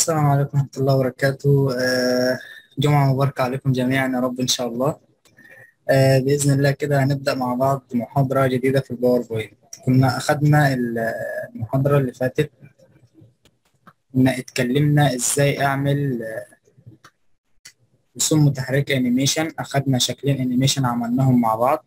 السلام عليكم ورحمة الله وبركاته آه، جمعة مباركة عليكم جميعا يا رب إن شاء الله آه، بإذن الله كده هنبدأ مع بعض محاضرة جديدة في الباوربوينت كنا أخدنا المحاضرة اللي فاتت كنا اتكلمنا إزاي أعمل آه، رسوم متحركة أنيميشن أخدنا شكلين أنيميشن عملناهم مع بعض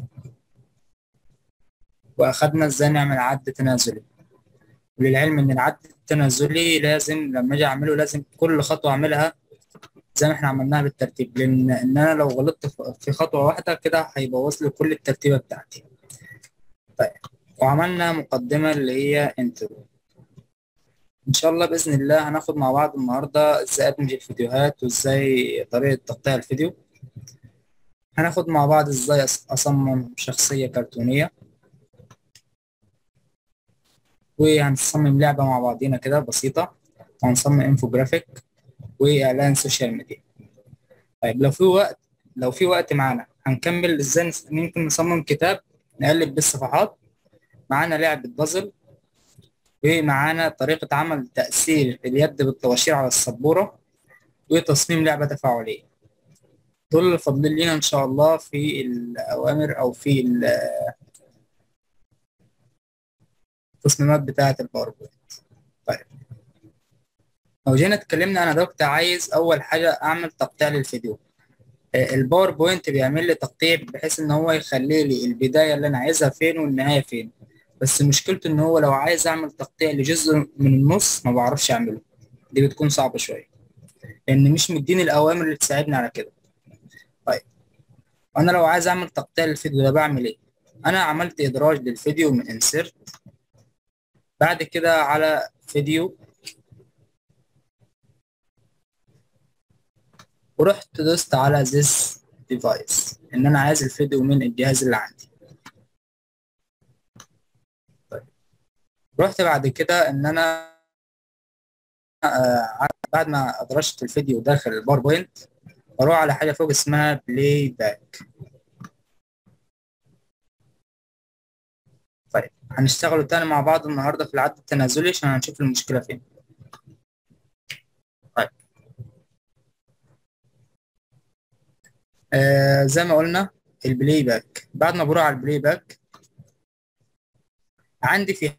وأخدنا إزاي نعمل عد تنازلي وللعلم إن العد التنازلي لازم لما أجي أعمله لازم كل خطوة أعملها زي ما احنا عملناها بالترتيب لان ان انا لو غلطت في خطوه واحده كده هيبوظ لي كل الترتيبه بتاعتي طيب وعملنا مقدمه اللي هي انترو ان شاء الله باذن الله هناخد مع بعض النهارده ازاي ادمج الفيديوهات وازاي طريقه تقطيع الفيديو هناخد مع بعض ازاي اصمم شخصيه كرتونيه وهنصمم لعبه مع بعضينا كده بسيطه وهنصمم انفوجرافيك واعلان سوشيال ميديا طيب لو في وقت لو في وقت معانا هنكمل ازاي ممكن نصمم كتاب نقلب بالصفحات معانا لعبة بازل ومعانا طريقة عمل تأثير اليد بالطباشير على السبورة وتصميم لعبة تفاعلية دول اللي فاضلين لينا إن شاء الله في الأوامر أو في التصميمات بتاعة الباوربوينت طيب لو جينا اتكلمنا انا دلوقتي عايز اول حاجه اعمل تقطيع للفيديو الباوربوينت بيعمل لي تقطيع بحيث ان هو يخلي لي البدايه اللي انا عايزها فين والنهايه فين بس مشكلته ان هو لو عايز اعمل تقطيع لجزء من النص ما بعرفش اعمله دي بتكون صعبه شويه لان مش مديني الاوامر اللي تساعدني على كده طيب انا لو عايز اعمل تقطيع للفيديو ده بعمل ايه انا عملت ادراج للفيديو من انسيرت بعد كده على فيديو ورحت دوست على this device ان انا عايز الفيديو من الجهاز اللي عندي طيب رحت بعد كده ان انا آه بعد ما ادرجت الفيديو داخل الباوربوينت بروح على حاجه فوق اسمها بلاي باك طيب هنشتغلوا تاني مع بعض النهارده في العد التنازلي عشان هنشوف المشكله فين آه زي ما قلنا البلاي باك بعد ما بروح على البلاي باك عندي في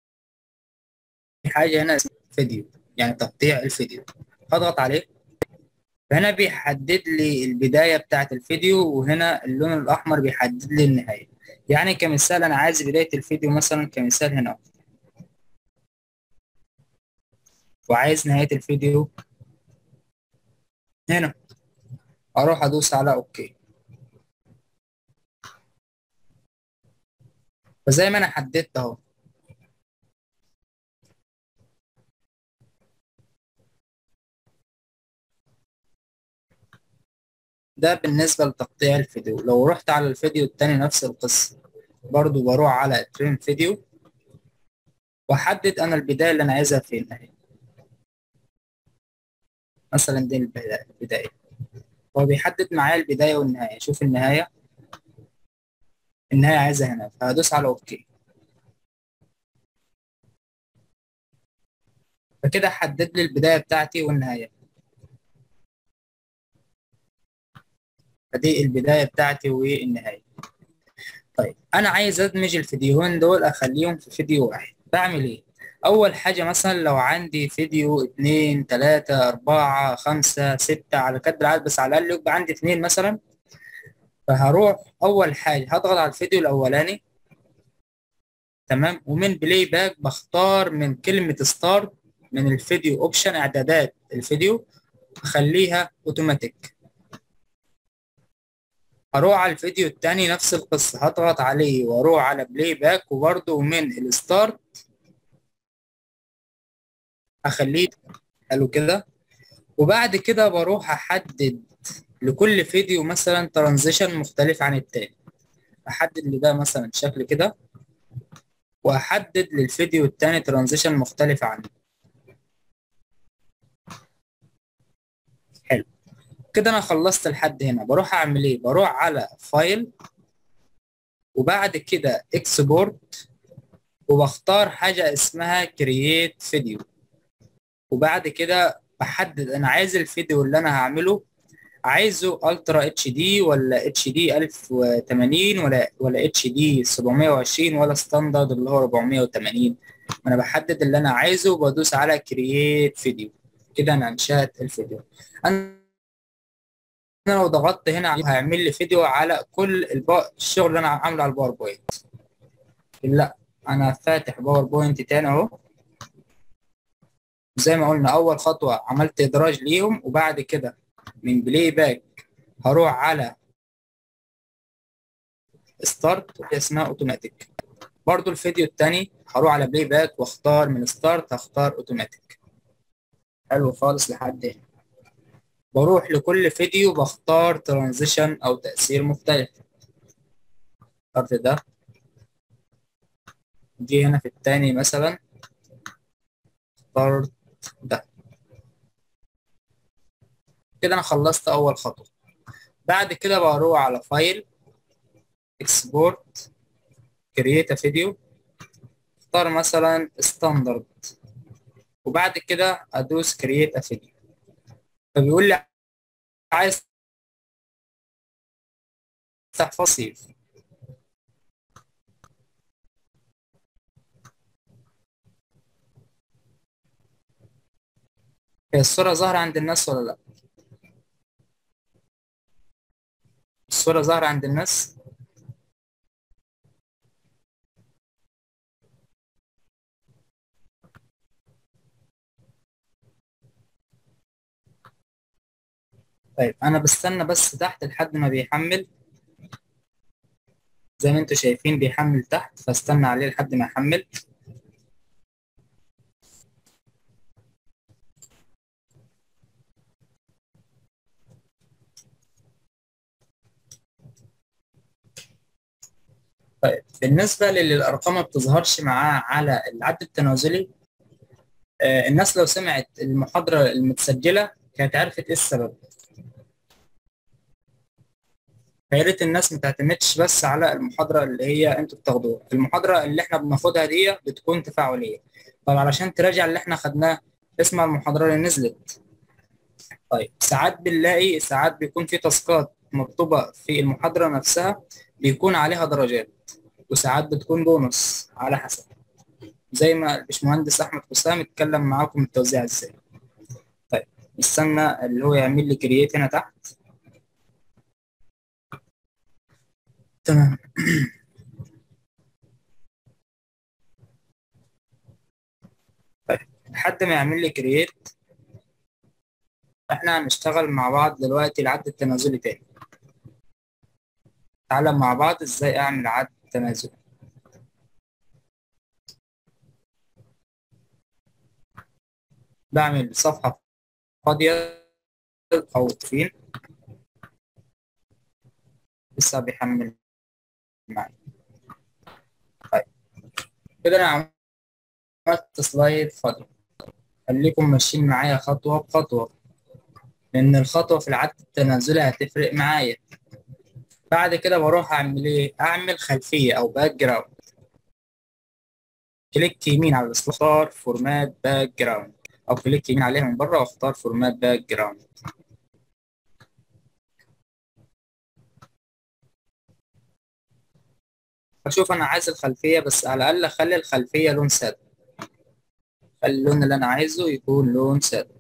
حاجه هنا اسمها فيديو يعني تقطيع الفيديو هضغط عليه فهنا بيحدد لي البدايه بتاعه الفيديو وهنا اللون الاحمر بيحدد لي النهايه يعني كمثال انا عايز بدايه الفيديو مثلا كمثال هنا وعايز نهايه الفيديو هنا اروح ادوس على اوكي فزي ما انا حددت اهو ده بالنسبة لتقطيع الفيديو لو رحت على الفيديو التاني نفس القصة برضو بروح على تريم فيديو واحدد انا البداية اللي انا عايزها فين اهي مثلا دي البداية هو بيحدد معايا البداية والنهاية شوف النهاية النهاية عايزها هنا فهدوس على اوكي فكده حدد لي البداية بتاعتي والنهاية فدي البداية بتاعتي والنهاية طيب أنا عايز أدمج الفيديوهين دول أخليهم في فيديو واحد بعمل إيه؟ أول حاجة مثلا لو عندي فيديو اتنين تلاتة أربعة خمسة ستة على قد العدد بس على الأقل يبقى عندي اتنين مثلا فهروح أول حاجة هضغط على الفيديو الأولاني تمام ومن بلاي باك بختار من كلمة ستارت من الفيديو أوبشن إعدادات الفيديو أخليها أوتوماتيك هروح على الفيديو التاني نفس القصة هضغط عليه واروح على بلاي باك وبرضه من الستارت اخليه حلو كده وبعد كده بروح احدد لكل فيديو مثلا ترانزيشن مختلف عن التاني احدد لده مثلا شكل كده واحدد للفيديو التاني ترانزيشن مختلف عنه حلو كده انا خلصت لحد هنا بروح اعمل ايه بروح على فايل وبعد كده اكسبورت وبختار حاجه اسمها كرييت فيديو وبعد كده بحدد انا عايز الفيديو اللي انا هعمله عايزه الترا اتش دي ولا اتش دي 1080 ولا ولا اتش دي 720 ولا ستاندرد اللي هو 480 انا بحدد اللي انا عايزه وبدوس على كرييت فيديو كده انا انشأت الفيديو انا لو ضغطت هنا هيعمل لي فيديو على كل البا... الشغل اللي انا عامله على الباوربوينت لا انا فاتح باوربوينت تاني اهو زي ما قلنا اول خطوه عملت ادراج ليهم وبعد كده من بلاي باك هروح على ستارت اسمها اوتوماتيك برضو الفيديو التاني هروح على بلاي باك واختار من ستارت هختار اوتوماتيك حلو خالص لحد هنا بروح لكل فيديو بختار ترانزيشن او تأثير مختلف اخترت ده جي هنا في التاني مثلا اخترت ده كده انا خلصت اول خطوه بعد كده بروح على فايل اكسبورت كرييت فيديو اختار مثلا ستاندرد وبعد كده ادوس كرييت فيديو فبيقول لي عايز تحفظ سيف هي الصورة ظاهرة عند الناس ولا لا؟ الصورة ظاهرة عند الناس؟ طيب أنا بستنى بس تحت لحد ما بيحمل زي ما انتوا شايفين بيحمل تحت فاستنى عليه لحد ما يحمل طيب بالنسبة للي الأرقام ما بتظهرش معاه على العد التنازلي آه الناس لو سمعت المحاضرة المتسجلة كانت عرفت إيه السبب فيا ريت الناس ما تعتمدش بس على المحاضرة اللي هي أنتوا بتاخدوها المحاضرة اللي إحنا بناخدها دي بتكون تفاعلية طب علشان تراجع اللي إحنا خدناه اسمع المحاضرة اللي نزلت طيب ساعات بنلاقي ساعات بيكون في تاسكات مكتوبة في المحاضرة نفسها بيكون عليها درجات وساعات بتكون بونص على حسب زي ما الباشمهندس احمد حسام اتكلم معاكم التوزيع ازاي طيب استنى اللي هو يعمل لي كرييت هنا تحت تمام طيب لحد ما يعمل لي كرييت احنا هنشتغل مع بعض دلوقتي العد التنازلي تاني تعالى مع بعض ازاي اعمل عد تنازلي بعمل صفحة فاضية أو فين لسه بيحمل معي طيب كده أنا عملت سلايد فاضي خليكم ماشيين معايا خطوة بخطوة لأن الخطوة في العد التنازلي هتفرق معايا بعد كده بروح أعمل إيه؟ أعمل خلفية أو باك جراوند كليك يمين على اختار فورمات باك جراوند او كليك يمين عليها من بره واختار فورمات باك جراوند اشوف انا عايز الخلفيه بس على الاقل اخلي الخلفيه لون ساده خلي اللون اللي انا عايزه يكون لون ساده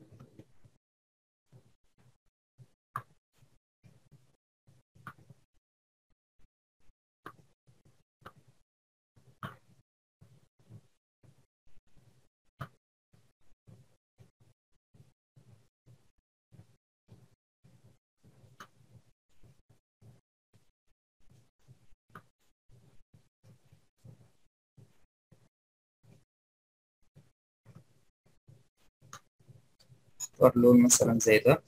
اختار لون مثلا زي ده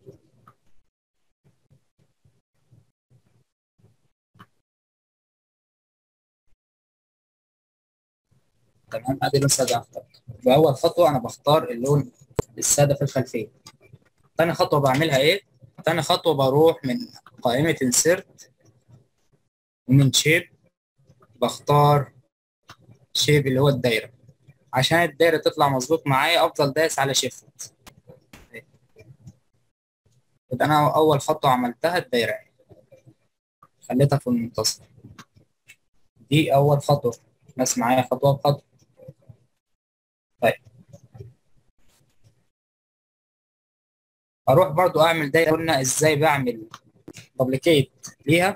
تمام ادي لون ساده اختار باول خطوه انا بختار اللون الساده في الخلفيه تاني خطوه بعملها ايه تاني خطوه بروح من قائمه انسيرت ومن شيب بختار شيب اللي هو الدايره عشان الدايرة تطلع مظبوط معايا أفضل دايس على شيفت يبقى أنا أول خطوة عملتها الدايرة خليتها في المنتصف دي أول خطوة ناس معايا خطوة بخطوة طيب أروح برضو أعمل دايرة قلنا إزاي بعمل دبليكيت ليها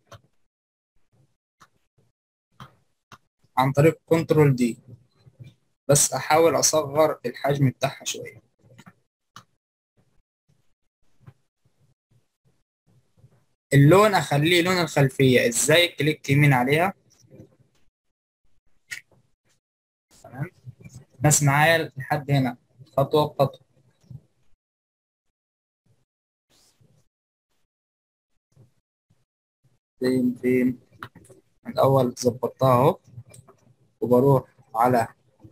عن طريق كنترول دي بس احاول اصغر الحجم بتاعها شويه اللون اخليه لون الخلفيه ازاي كليك يمين عليها تمام ناس معايا لحد هنا خطوه بخطوه فين فين الاول ظبطتها اهو وبروح على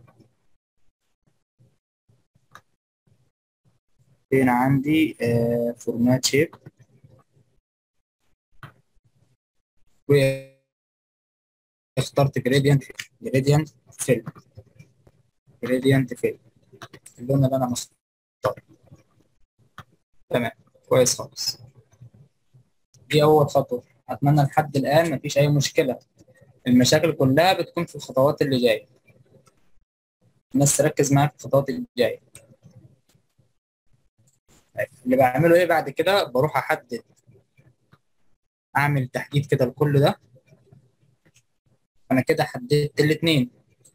فين عندي فورمات شيب واخترت جريدينت جريدينت فيل جريدينت فيل اللون اللي انا مختاره تمام كويس خالص دي اول خطوه اتمنى لحد الان مفيش اي مشكله المشاكل كلها بتكون في الخطوات اللي جايه الناس تركز معايا في الخطوات اللي جايه اللي بعمله ايه بعد كده بروح احدد اعمل تحديد كده لكل ده انا كده حددت الاثنين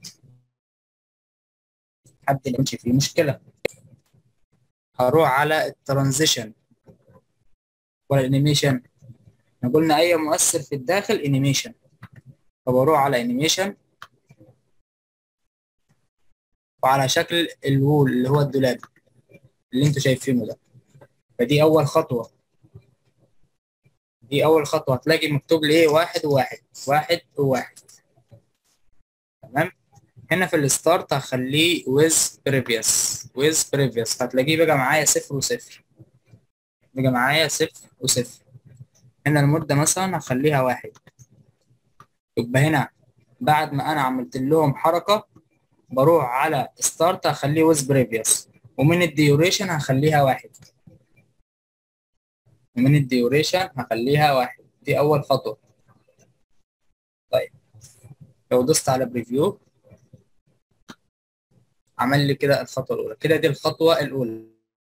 حد اللي مش فيه مشكله هروح على الترانزيشن ولا الانيميشن احنا قلنا اي مؤثر في الداخل انيميشن فبروح على انيميشن وعلى شكل الوول اللي هو الدولاب اللي انتوا شايفينه ده فدي اول خطوه دي اول خطوه هتلاقي مكتوب لي ايه واحد وواحد واحد وواحد تمام هنا في الستارت هخليه with previous with previous هتلاقيه بقى معايا صفر وصفر بقى معايا صفر وصفر هنا المدة مثلا هخليها واحد يبقى هنا بعد ما انا عملت لهم حركة بروح على ستارت هخليه with previous ومن الديوريشن هخليها واحد ومن الديوريشن هخليها واحد دي اول خطوة طيب لو دوست على بريفيو عمل لي كده الخطوة الأولى كده دي الخطوة الأولى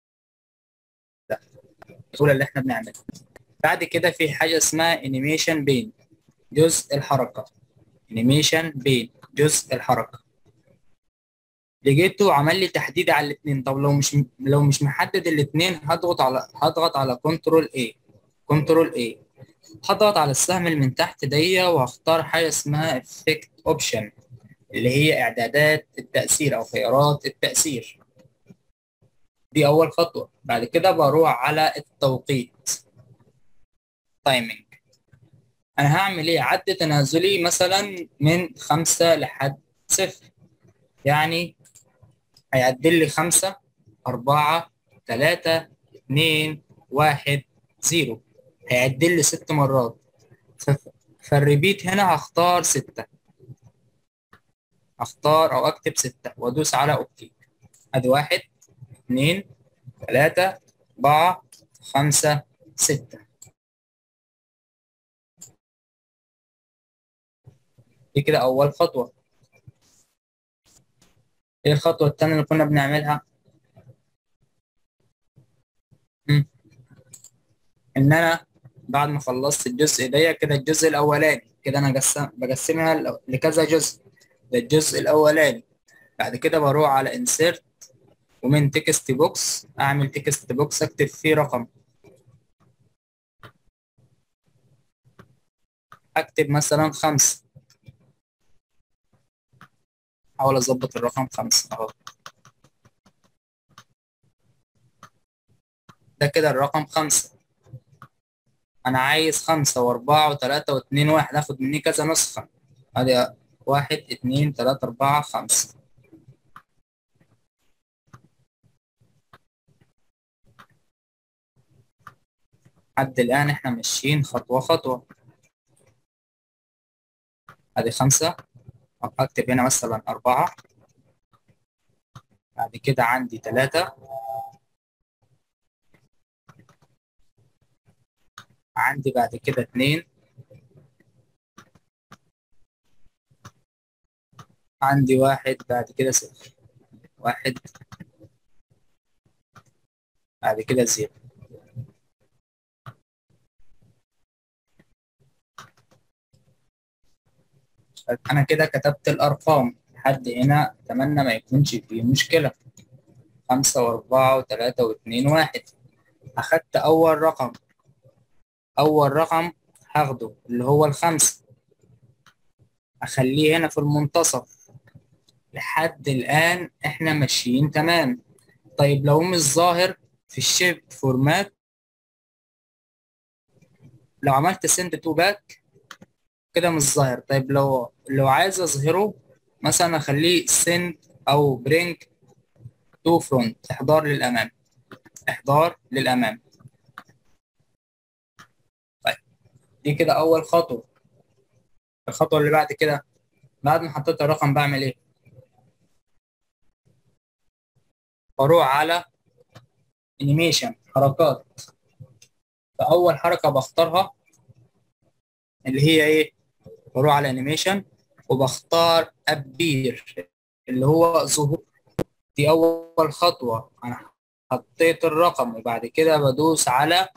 الأولى اللي احنا بنعملها بعد كده في حاجة اسمها انيميشن بين جزء الحركة انيميشن بين جزء الحركة لقيته عمل لي تحديد على الاثنين طب لو مش لو مش محدد الاثنين هضغط على هضغط على كنترول A كنترول A هضغط على السهم اللي من تحت دي وهختار حاجة اسمها افكت اوبشن اللي هي اعدادات التأثير او خيارات التأثير دي اول خطوة بعد كده بروح على التوقيت تايمينج انا هعمل ايه عد تنازلي مثلا من خمسة لحد صفر يعني هيعدل لي خمسة أربعة تلاتة اتنين واحد زيرو هيعدل لي ست مرات فالريبيت هنا هختار ستة اختار او اكتب ستة وادوس على اوكي ادي واحد اتنين تلاتة اربعة خمسة ستة دي كده اول خطوة ايه الخطوة التانية اللي كنا بنعملها مم. ان انا بعد ما خلصت الجزء ده كده الجزء الاولاني كده انا قسم بقسمها لكذا جزء ده الجزء الاولاني بعد كده بروح على insert ومن تكست بوكس اعمل تكست بوكس اكتب فيه رقم اكتب مثلا خمسة احاول اظبط الرقم خمسة اهو ده كده الرقم خمسة انا عايز خمسة واربعة وتلاتة واتنين واحد اخد مني كذا نسخة ادي واحد اتنين تلاتة اربعة خمسة لحد الآن احنا ماشيين خطوة خطوة ادي خمسة اكتب هنا مثلا أربعة بعد كده عندي تلاتة عندي بعد كده اتنين عندي واحد بعد كده صفر واحد بعد كده زيرو أنا كده كتبت الأرقام لحد هنا أتمنى ما يكونش فيه مشكلة خمسة وأربعة وتلاتة واتنين واحد أخدت أول رقم أول رقم هاخده اللي هو الخمسة أخليه هنا في المنتصف لحد الآن إحنا ماشيين تمام طيب لو مش ظاهر في الشيفت فورمات لو عملت سند تو باك كده مش ظاهر طيب لو لو عايز اظهره مثلا اخليه سند او برينج تو فرونت احضار للامام احضار للامام طيب دي كده اول خطوه الخطوه اللي بعد كده بعد ما حطيت الرقم بعمل ايه بروح على انيميشن حركات فاول حركه بختارها اللي هي ايه بروح على انيميشن وبختار ابير اللي هو ظهور دي اول خطوه انا حطيت الرقم وبعد كده بدوس على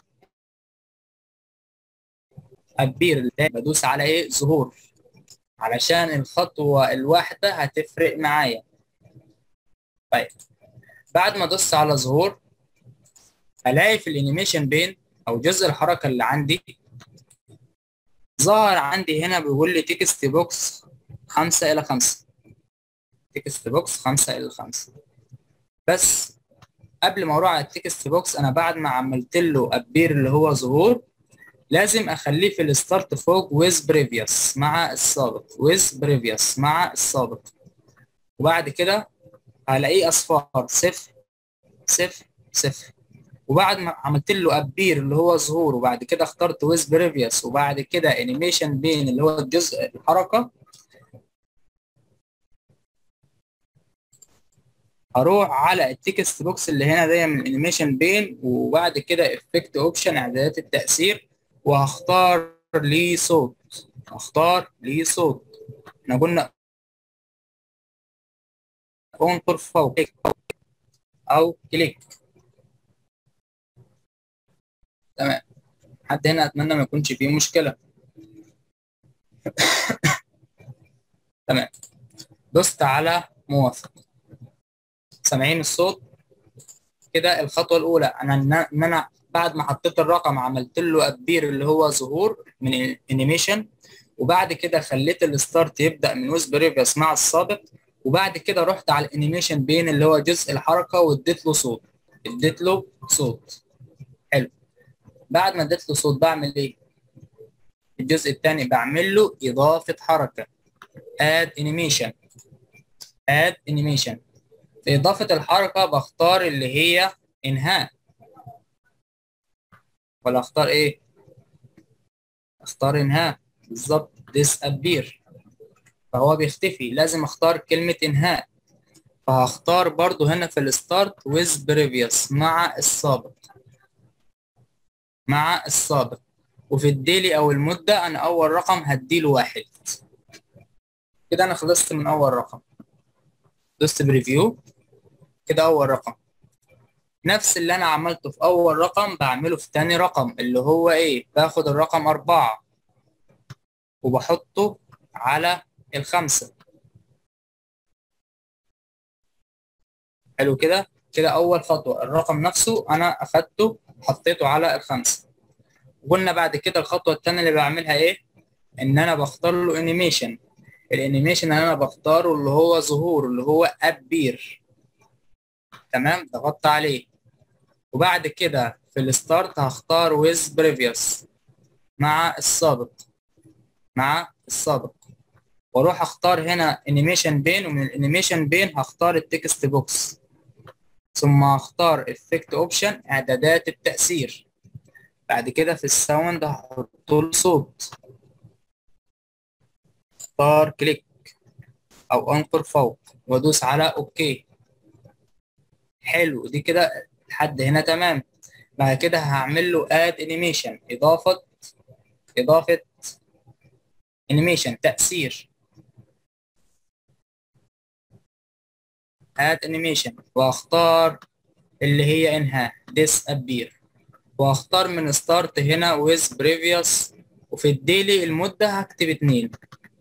ابير بدوس على ايه ظهور علشان الخطوه الواحده هتفرق معايا طيب بعد ما دوست على ظهور هلاقي في الانيميشن بين او جزء الحركه اللي عندي ظهر عندي هنا بيقول لي تكست بوكس خمسة إلى خمسة تكست بوكس خمسة إلى خمسة بس قبل ما أروح على التكست بوكس أنا بعد ما عملت له أبير اللي هو ظهور لازم أخليه في الستارت فوق ويز بريفيوس مع السابق ويز بريفيوس مع السابق وبعد كده هلاقيه أصفار صفر صفر صفر وبعد ما عملت له ابير اللي هو ظهور وبعد كده اخترت ويز بريفيوس وبعد كده انيميشن بين اللي هو الجزء الحركه هروح على التكست بوكس اللي هنا ده من انيميشن بين وبعد كده افكت اوبشن اعدادات التاثير وهختار ليه صوت اختار ليه صوت احنا قلنا انقر فوق او كليك تمام حد هنا اتمنى ما يكونش فيه مشكله تمام دوست على موافق سامعين الصوت كده الخطوه الاولى انا ان انا بعد ما حطيت الرقم عملت له ابير اللي هو ظهور من انيميشن وبعد كده خليت الستارت يبدا من ويز بريفيوس مع السابق وبعد كده رحت على الانيميشن بين اللي هو جزء الحركه واديت له صوت اديت له صوت حلو بعد ما اديت له صوت بعمل ايه الجزء الثاني بعمل له اضافه حركه اد انيميشن اد انيميشن في اضافه الحركه بختار اللي هي انهاء ولا اختار ايه اختار انهاء بالظبط disappear فهو بيختفي لازم اختار كلمه انهاء فهختار برضو هنا في الستارت with previous مع السابق مع السابق وفي الديلي او المدة انا اول رقم هديله واحد كده انا خلصت من اول رقم دوست بريفيو كده اول رقم نفس اللي انا عملته في اول رقم بعمله في تاني رقم اللي هو ايه باخد الرقم اربعة وبحطه على الخمسة حلو كده كده اول خطوة الرقم نفسه انا اخدته حطيته على الخمسة قلنا بعد كده الخطوة التانية اللي بعملها ايه ان انا بختار له انيميشن الانيميشن اللي انا بختاره اللي هو ظهور اللي هو ابير تمام ضغطت عليه وبعد كده في الستارت هختار ويز بريفيوس مع السابق مع السابق واروح اختار هنا انيميشن بين ومن الانيميشن بين هختار التكست بوكس ثم هختار افكت اوبشن اعدادات التأثير بعد كده في الساوند هحط له صوت اختار كليك او انقر فوق وادوس على اوكي حلو دي كده لحد هنا تمام بعد كده هعمل له اد انيميشن اضافه اضافه انيميشن تاثير اد انيميشن واختار اللي هي انها ديس ابير واختار من ستارت هنا with previous وفي الديلي المدة هكتب اتنين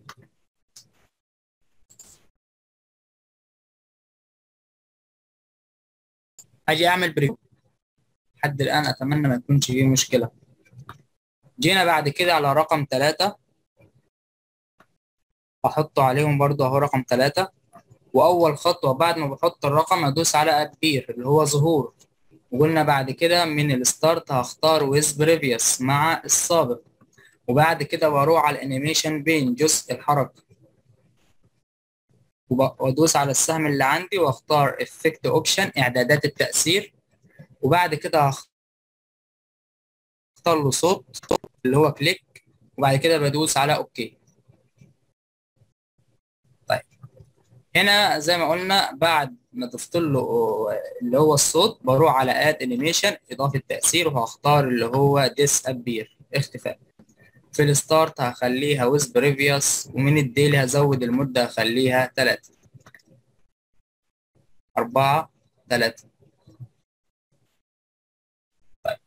اجي اعمل بريفيو لحد الان اتمنى ما يكونش فيه مشكلة جينا بعد كده على رقم ثلاثة احطه عليهم برضو اهو رقم ثلاثة واول خطوة بعد ما بحط الرقم ادوس على ابير اللي هو ظهور وقلنا بعد كده من الستارت هختار with previous مع السابق وبعد كده بروح على الانيميشن بين جزء الحركة وادوس على السهم اللي عندي واختار افكت اوبشن اعدادات التأثير وبعد كده هختار له صوت اللي هو كليك وبعد كده بدوس على اوكي طيب هنا زي ما قلنا بعد ما ضفت له اللي هو الصوت بروح على اد انيميشن اضافه تاثير وهختار اللي هو ديس ابير اختفاء في الستارت هخليها ويز بريفيوس ومن الديلي هزود المده هخليها 3 4 3 طيب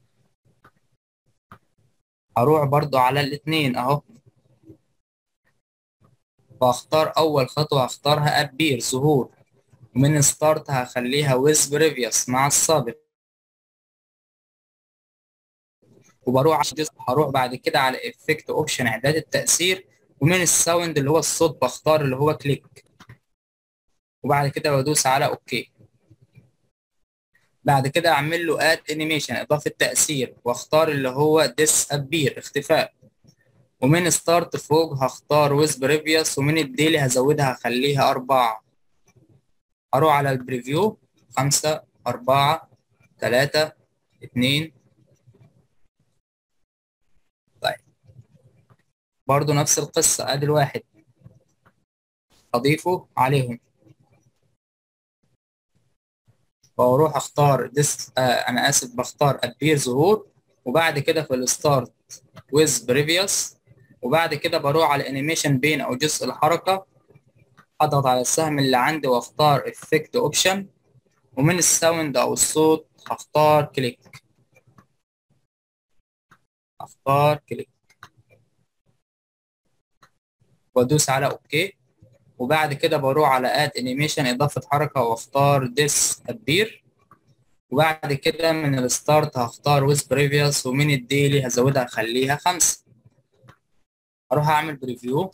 هروح برضو على الاثنين اهو واختار اول خطوه هختارها ابير ظهور ومن ستارت هخليها with previous مع السابق وبروح هروح بعد كده على افكت اوبشن اعداد التاثير ومن الساوند اللي هو الصوت بختار اللي هو كليك وبعد كده بدوس على اوكي بعد كده اعمل له اد انيميشن اضافه تاثير واختار اللي هو ديس ابير اختفاء ومن ستارت فوق هختار with previous ومن الديلي هزودها هخليها أربعة أروح على البريفيو خمسة أربعة تلاتة اتنين طيب برضو نفس القصة أدي الواحد أضيفه عليهم وأروح أختار ديس آه أنا آسف بختار أبير ظهور وبعد كده في الستارت with previous وبعد كده بروح على الانيميشن بين او جزء الحركه اضغط على السهم اللي عندي واختار افكت اوبشن ومن الساوند او الصوت هختار كليك اختار كليك وادوس على اوكي وبعد كده بروح على اد انيميشن اضافه حركه واختار ديس ابير وبعد كده من الستارت هختار ويز بريفيوس ومن الديلي هزودها اخليها خمسة اروح اعمل بريفيو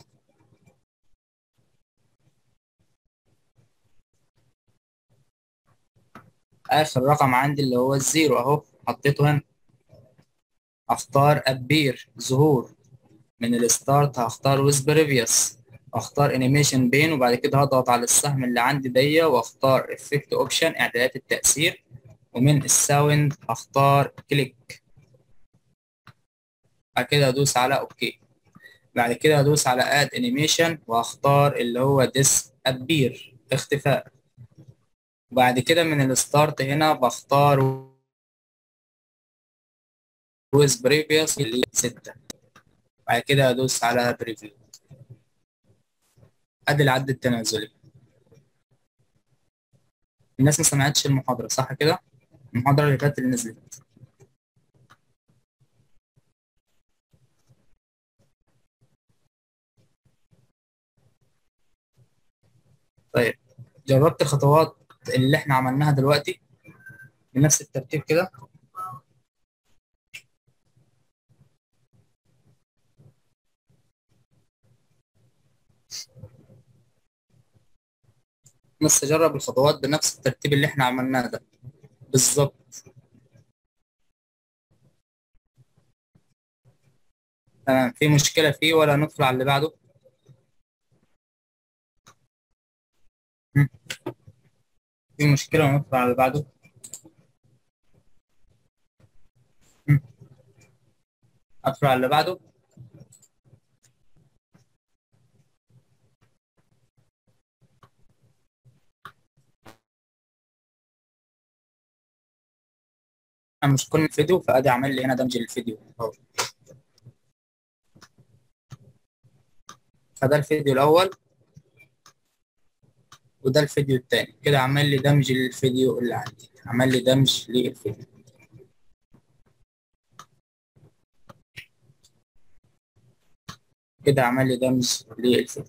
اخر رقم عندي اللي هو الزيرو اهو حطيته هنا اختار ابير ظهور من الستارت هختار ويز بريفيوس اختار انيميشن بين وبعد كده هضغط على السهم اللي عندي دي واختار افكت اوبشن اعدادات التأثير ومن الساوند هختار كليك بعد كده ادوس على اوكي بعد كده ادوس على اد انيميشن واختار اللي هو ديس ابير اختفاء وبعد كده من الستارت هنا بختار ويز بريفيوس اللي ستة بعد كده ادوس على بريفيو ادي العد التنازلي الناس ما سمعتش المحاضرة صح كده المحاضرة اللي فاتت اللي نزلت طيب جربت الخطوات اللي احنا عملناها دلوقتي بنفس الترتيب كده بس جرب الخطوات بنفس الترتيب اللي احنا عملناه ده بالظبط تمام في مشكلة فيه ولا ندخل على اللي بعده في مشكلة وندخل على اللي بعده ادخل على اللي بعده مش كل الفيديو فادي عامل لي هنا دمج للفيديو اهو فده الفيديو الاول وده الفيديو التاني كده عمل لي دمج للفيديو اللي عندي عمل لي دمج للفيديو كده عمل لي دمج للفيديو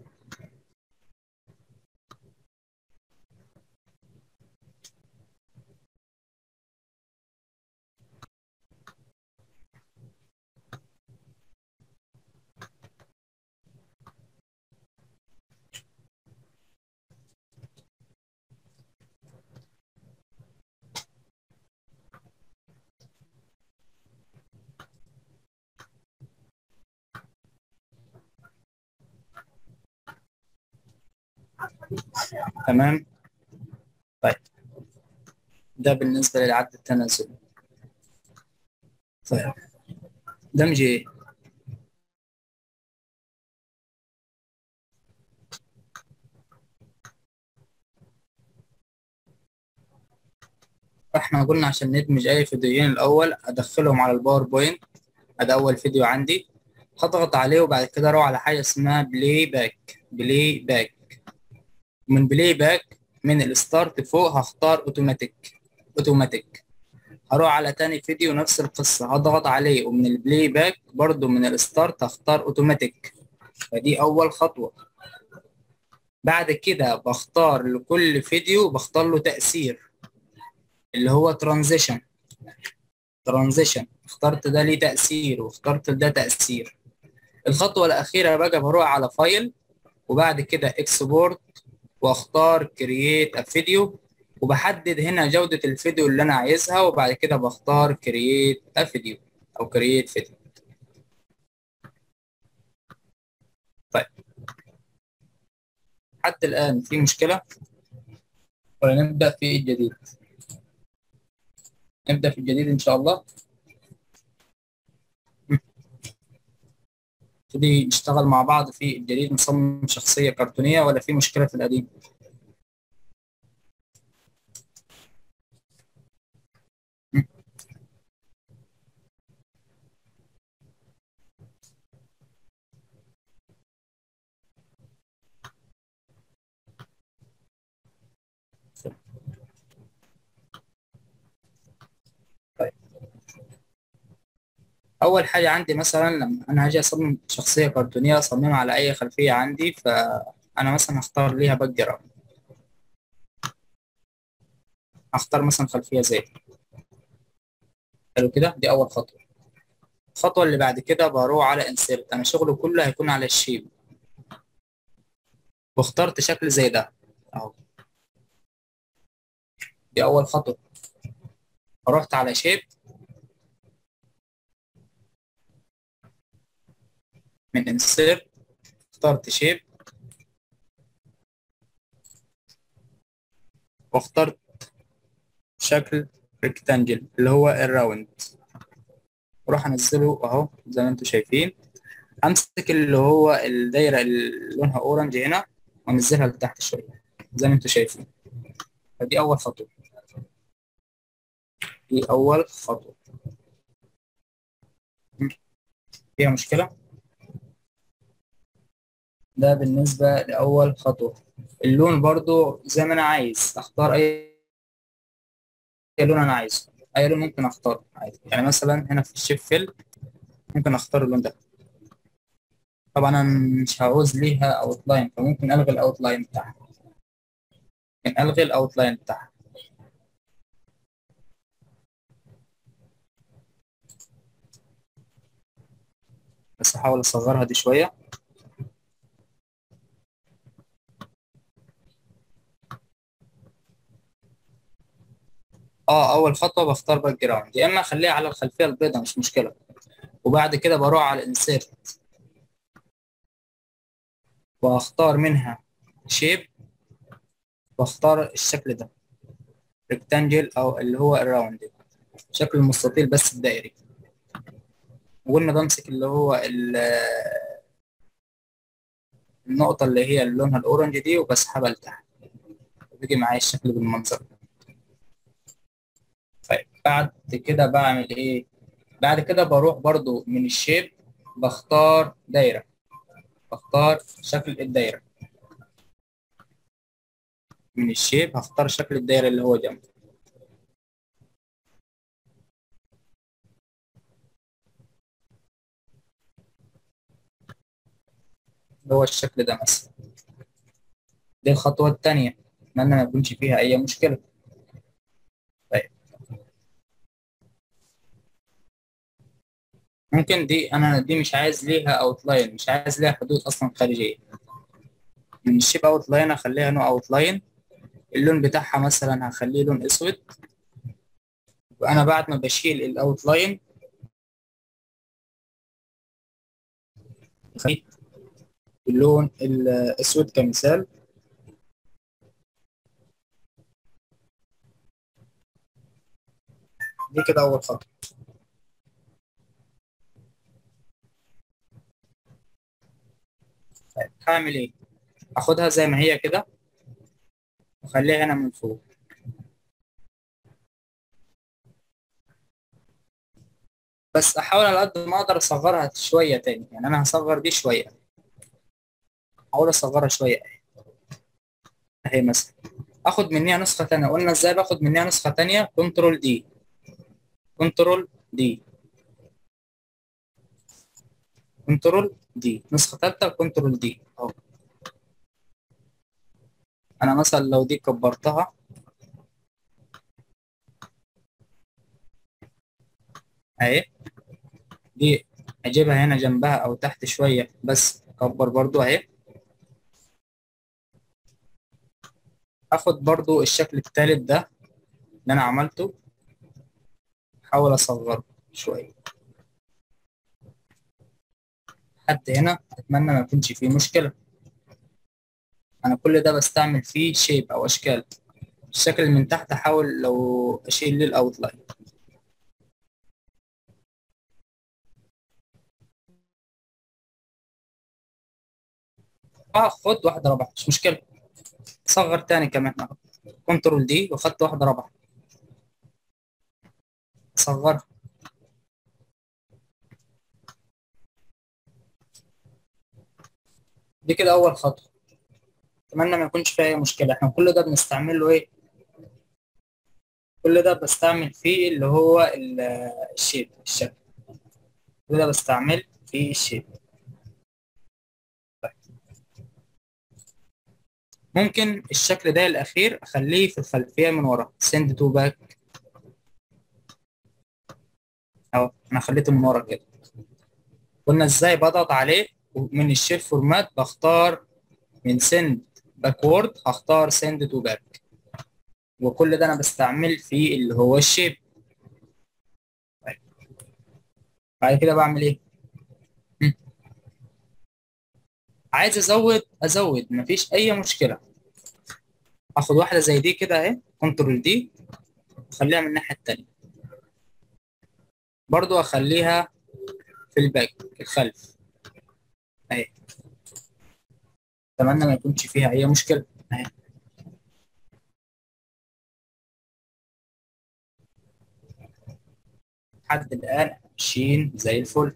تمام طيب ده بالنسبة للعد التنازلي طيب دمج ايه احنا قلنا عشان ندمج اي فيديوين الاول ادخلهم على الباوربوينت ادي اول فيديو عندي هضغط عليه وبعد كده اروح على حاجه اسمها بلاي باك بلاي باك من بلاي باك من الستارت فوق هختار اوتوماتيك اوتوماتيك هروح على تاني فيديو نفس القصه هضغط عليه ومن البلاي باك برضو من الستارت هختار اوتوماتيك فدي اول خطوه بعد كده بختار لكل فيديو بختار له تاثير اللي هو ترانزيشن ترانزيشن اخترت ده ليه تأثير واخترت ده تأثير الخطوة الأخيرة بقى بروح على فايل وبعد كده اكسبورت واختار كرييت ا فيديو وبحدد هنا جودة الفيديو اللي أنا عايزها وبعد كده بختار كرييت ا فيديو أو كرييت فيديو طيب حتى الآن في مشكلة ولا نبدأ في الجديد نبدأ في الجديد إن شاء الله نبتدي نشتغل مع بعض في الجديد نصمم شخصية كرتونية ولا في مشكلة في القديم؟ طيب اول حاجه عندي مثلا لما انا هاجي اصمم شخصيه كرتونيه اصممها على اي خلفيه عندي فانا مثلا هختار ليها باك جراوند هختار مثلا خلفيه زي دي. حلو كده دي اول خطوه الخطوه اللي بعد كده بروح على انسيرت انا شغله كله هيكون على الشيب واخترت شكل زي ده اهو دي اول خطوه رحت على شيب من انسيرت اخترت شيب واخترت شكل ريكتانجل اللي هو الراوند واروح انزله اهو زي ما انتم شايفين امسك اللي هو الدايره اللي لونها اورنج هنا وانزلها لتحت شويه زي ما انتم شايفين فدي اول خطوه دي اول خطوه فيها مشكله ده بالنسبة لأول خطوة اللون برضو زي ما أنا عايز أختار أي لون أنا عايزه أي لون ممكن أختاره عادي يعني مثلا هنا في الشيب فيل ممكن أختار اللون ده طبعا أنا مش هعوز ليها أوتلاين فممكن ألغي الأوتلاين بتاعها ممكن ألغي الأوتلاين بتاعها بس أحاول أصغرها دي شوية اه اول خطوه بختار باك جراوند يا اما اخليها على الخلفيه البيضاء مش مشكله وبعد كده بروح على الانسيرت واختار منها شيب واختار الشكل ده ريكتانجل او اللي هو الراوند شكل المستطيل بس الدائري وقلنا بمسك اللي هو النقطة اللي هي اللي لونها الأورنج دي وبسحبها لتحت بيجي معايا الشكل بالمنظر ده طيب بعد كده بعمل ايه بعد كده بروح برضو من الشيب بختار دايرة بختار شكل الدايرة من الشيب هختار شكل الدايرة اللي هو جنبه اللي هو الشكل ده مثلا دي الخطوة التانية أتمنى ما يكونش فيها أي مشكلة طيب ممكن دي أنا دي مش عايز ليها أوتلاين مش عايز ليها حدود أصلا خارجية من الشيب أوتلاين أخليها نوع أوتلاين اللون بتاعها مثلا هخليه لون أسود وأنا بعد ما بشيل الأوتلاين اللون الأسود كمثال دي كده أول خطوة طيب هعمل إيه؟ أخدها زي ما هي كده وأخليها هنا من فوق بس أحاول على قد ما أقدر أصغرها شوية تاني يعني أنا هصغر دي شوية أحاول أصغرها شوية أهي مثلا اخد منها نسخه تانية قلنا ازاي باخد منها نسخه تانية كنترول دي كنترول دي كنترول دي نسخه ثالثه كنترول دي اهو انا مثلا لو دي كبرتها اهي دي اجيبها هنا جنبها او تحت شويه بس اكبر برضو اهي اخد برضو الشكل الثالث ده اللي انا عملته احاول اصغره شويه لحد هنا اتمنى ما يكونش فيه مشكله انا كل ده بستعمل فيه شيب او اشكال الشكل اللي من تحت احاول لو اشيل ليه الاوتلاين اخد واحده رابعه مش مشكله صغر تاني كمان كنترول دي واخدت واحدة رابعة صغرها دي كده أول خطوة أتمنى ما يكونش فيها أي مشكلة إحنا كل ده بنستعمل له إيه؟ كل ده بستعمل فيه اللي هو الشيب الشكل كل ده بستعمل فيه الشيب ممكن الشكل ده الأخير أخليه في الخلفية من ورا send to back أهو أنا خليته من ورا كده قلنا إزاي بضغط عليه ومن الشيب فورمات بختار من send backward هختار send to back وكل ده أنا بستعمل فيه اللي هو الشيب طيب. بعد كده بعمل إيه؟ عايز ازود ازود مفيش اي مشكله اخد واحده زي دي كده اهي كنترول دي واخليها من الناحيه التانية برضو اخليها في الباك الخلف اهي اتمنى ما يكونش فيها اي مشكله اهي لحد الان ماشيين زي الفل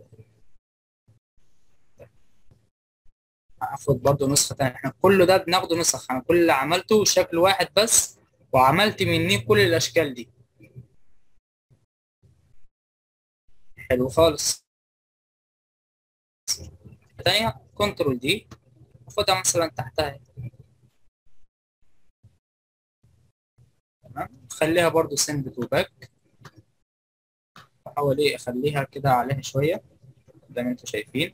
هاخد برضو نسخة تانية احنا كل ده بناخده نسخ انا كل اللي عملته شكل واحد بس وعملت مني كل الاشكال دي حلو خالص تانية كنترول دي اخدها مثلا تحتها تمام خليها برضو سند تو باك احاول ايه اخليها كده عليها شوية زي ما انتم شايفين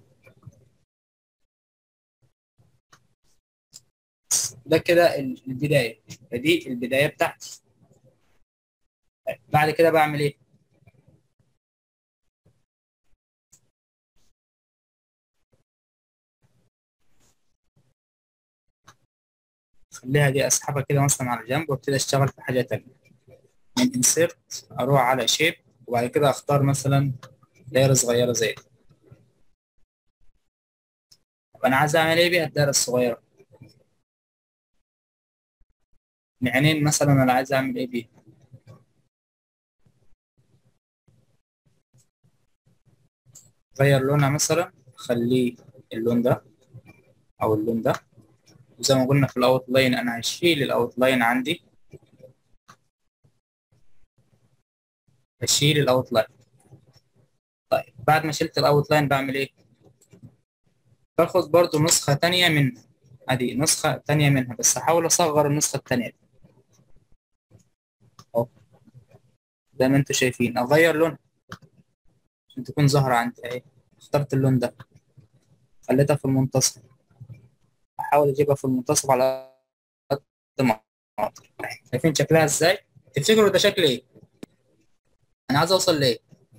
ده كده البداية دي البداية بتاعتي بعد كده بعمل ايه خليها دي اسحبها كده مثلا على جنب وابتدي اشتغل في حاجة تانية من انسيرت اروح على شيب وبعد كده اختار مثلا دايرة صغيرة زي دي طب انا عايز اعمل ايه بيها الدايرة الصغيرة عينين مثلا انا عايز اعمل ايه بيها غير لونها مثلا خليه اللون ده او اللون ده وزي ما قلنا في الاوت لاين انا هشيل الاوت لاين عندي هشيل الاوت لاين طيب بعد ما شلت الاوت لاين بعمل ايه باخد برضو نسخة تانية منها ادي نسخة تانية منها بس هحاول اصغر النسخة التانية دي اهو زي ما انتوا شايفين اغير لونها عشان تكون ظاهرة عندي اهي اخترت اللون ده خليتها في المنتصف احاول اجيبها في المنتصف على قد ما اقدر شايفين شكلها ازاي تفتكروا ده شكل ايه انا عايز اوصل لايه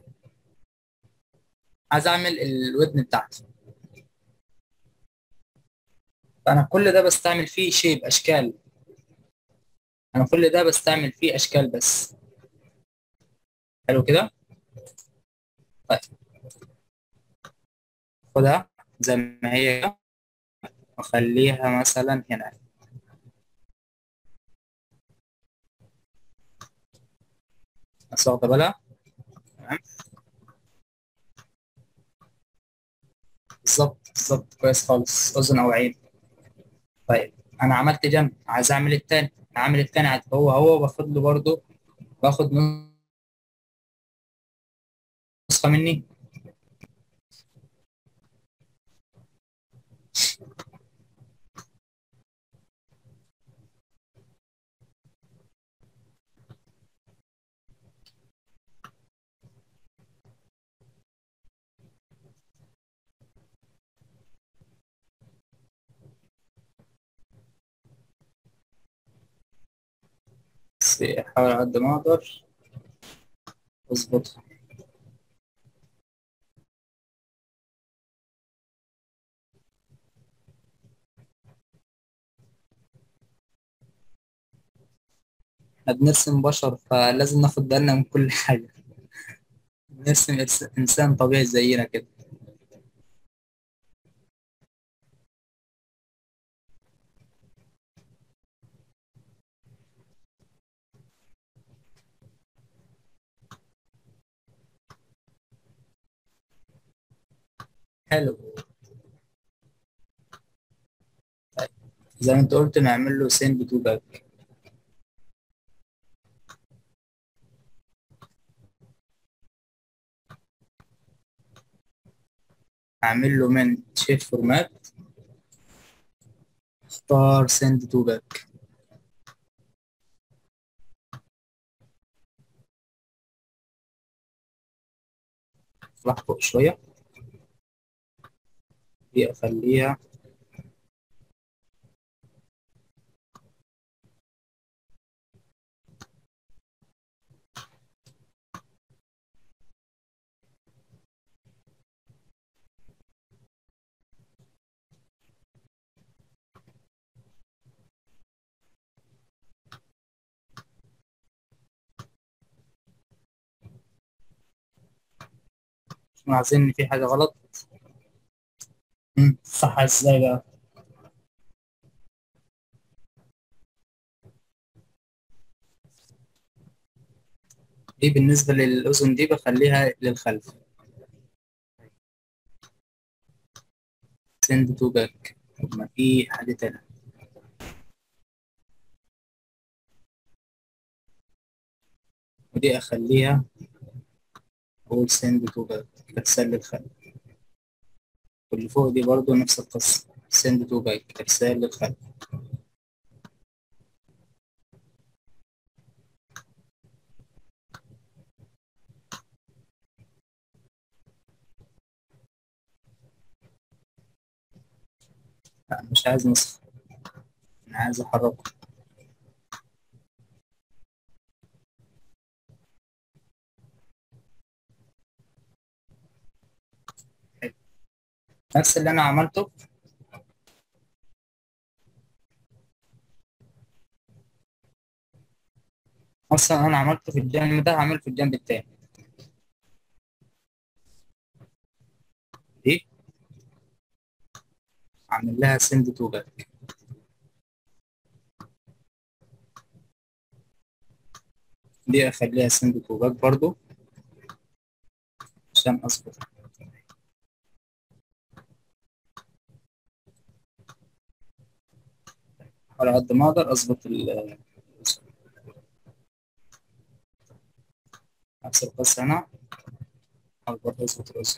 عايز اعمل الودن بتاعتي فانا كل ده بستعمل فيه شيب اشكال انا كل ده بستعمل فيه اشكال بس حلو كده طيب خدها زي ما هي كده واخليها مثلا هنا بس واخده بالها تمام بالظبط بالظبط كويس خالص اذن او عين طيب انا عملت جنب عايز اعمل التاني اعمل التاني عاد هو هو باخد له برضه باخد نسخه مني بس احاول على قد ما اقدر اظبطها احنا بنرسم بشر فلازم ناخد بالنا من كل حاجة نرسم إنس- إنسان طبيعي زينا كده حلو طيب زي ما انت قلت نعمل له سند تو باك اعمل له من شيت فورمات اختار سند تو باك اطلع فوق شوية دي اخليها مش عايزين ان في حاجة غلط مم، صح ازاي بقى دي بالنسبة للأذن دي بخليها للخلف سند تو باك طب ما في حاجة تانية ودي أخليها أقول سند تو باك إرسال للخلف واللي فوق دي برضو نفس القصة سند تو باك إرسال للخلف لا مش عايز نسخة أنا عايز أحركه حلو. نفس اللي أنا عملته أصلا أنا عملته في الجنب ده هعمله في الجنب التاني دي أعمل لها سند تو باك دي أخليها سند تو باك برضو عشان أظبط على قد ما اقدر اظبط ال نفس القصة هنا أحاول برضه اظبط الأذن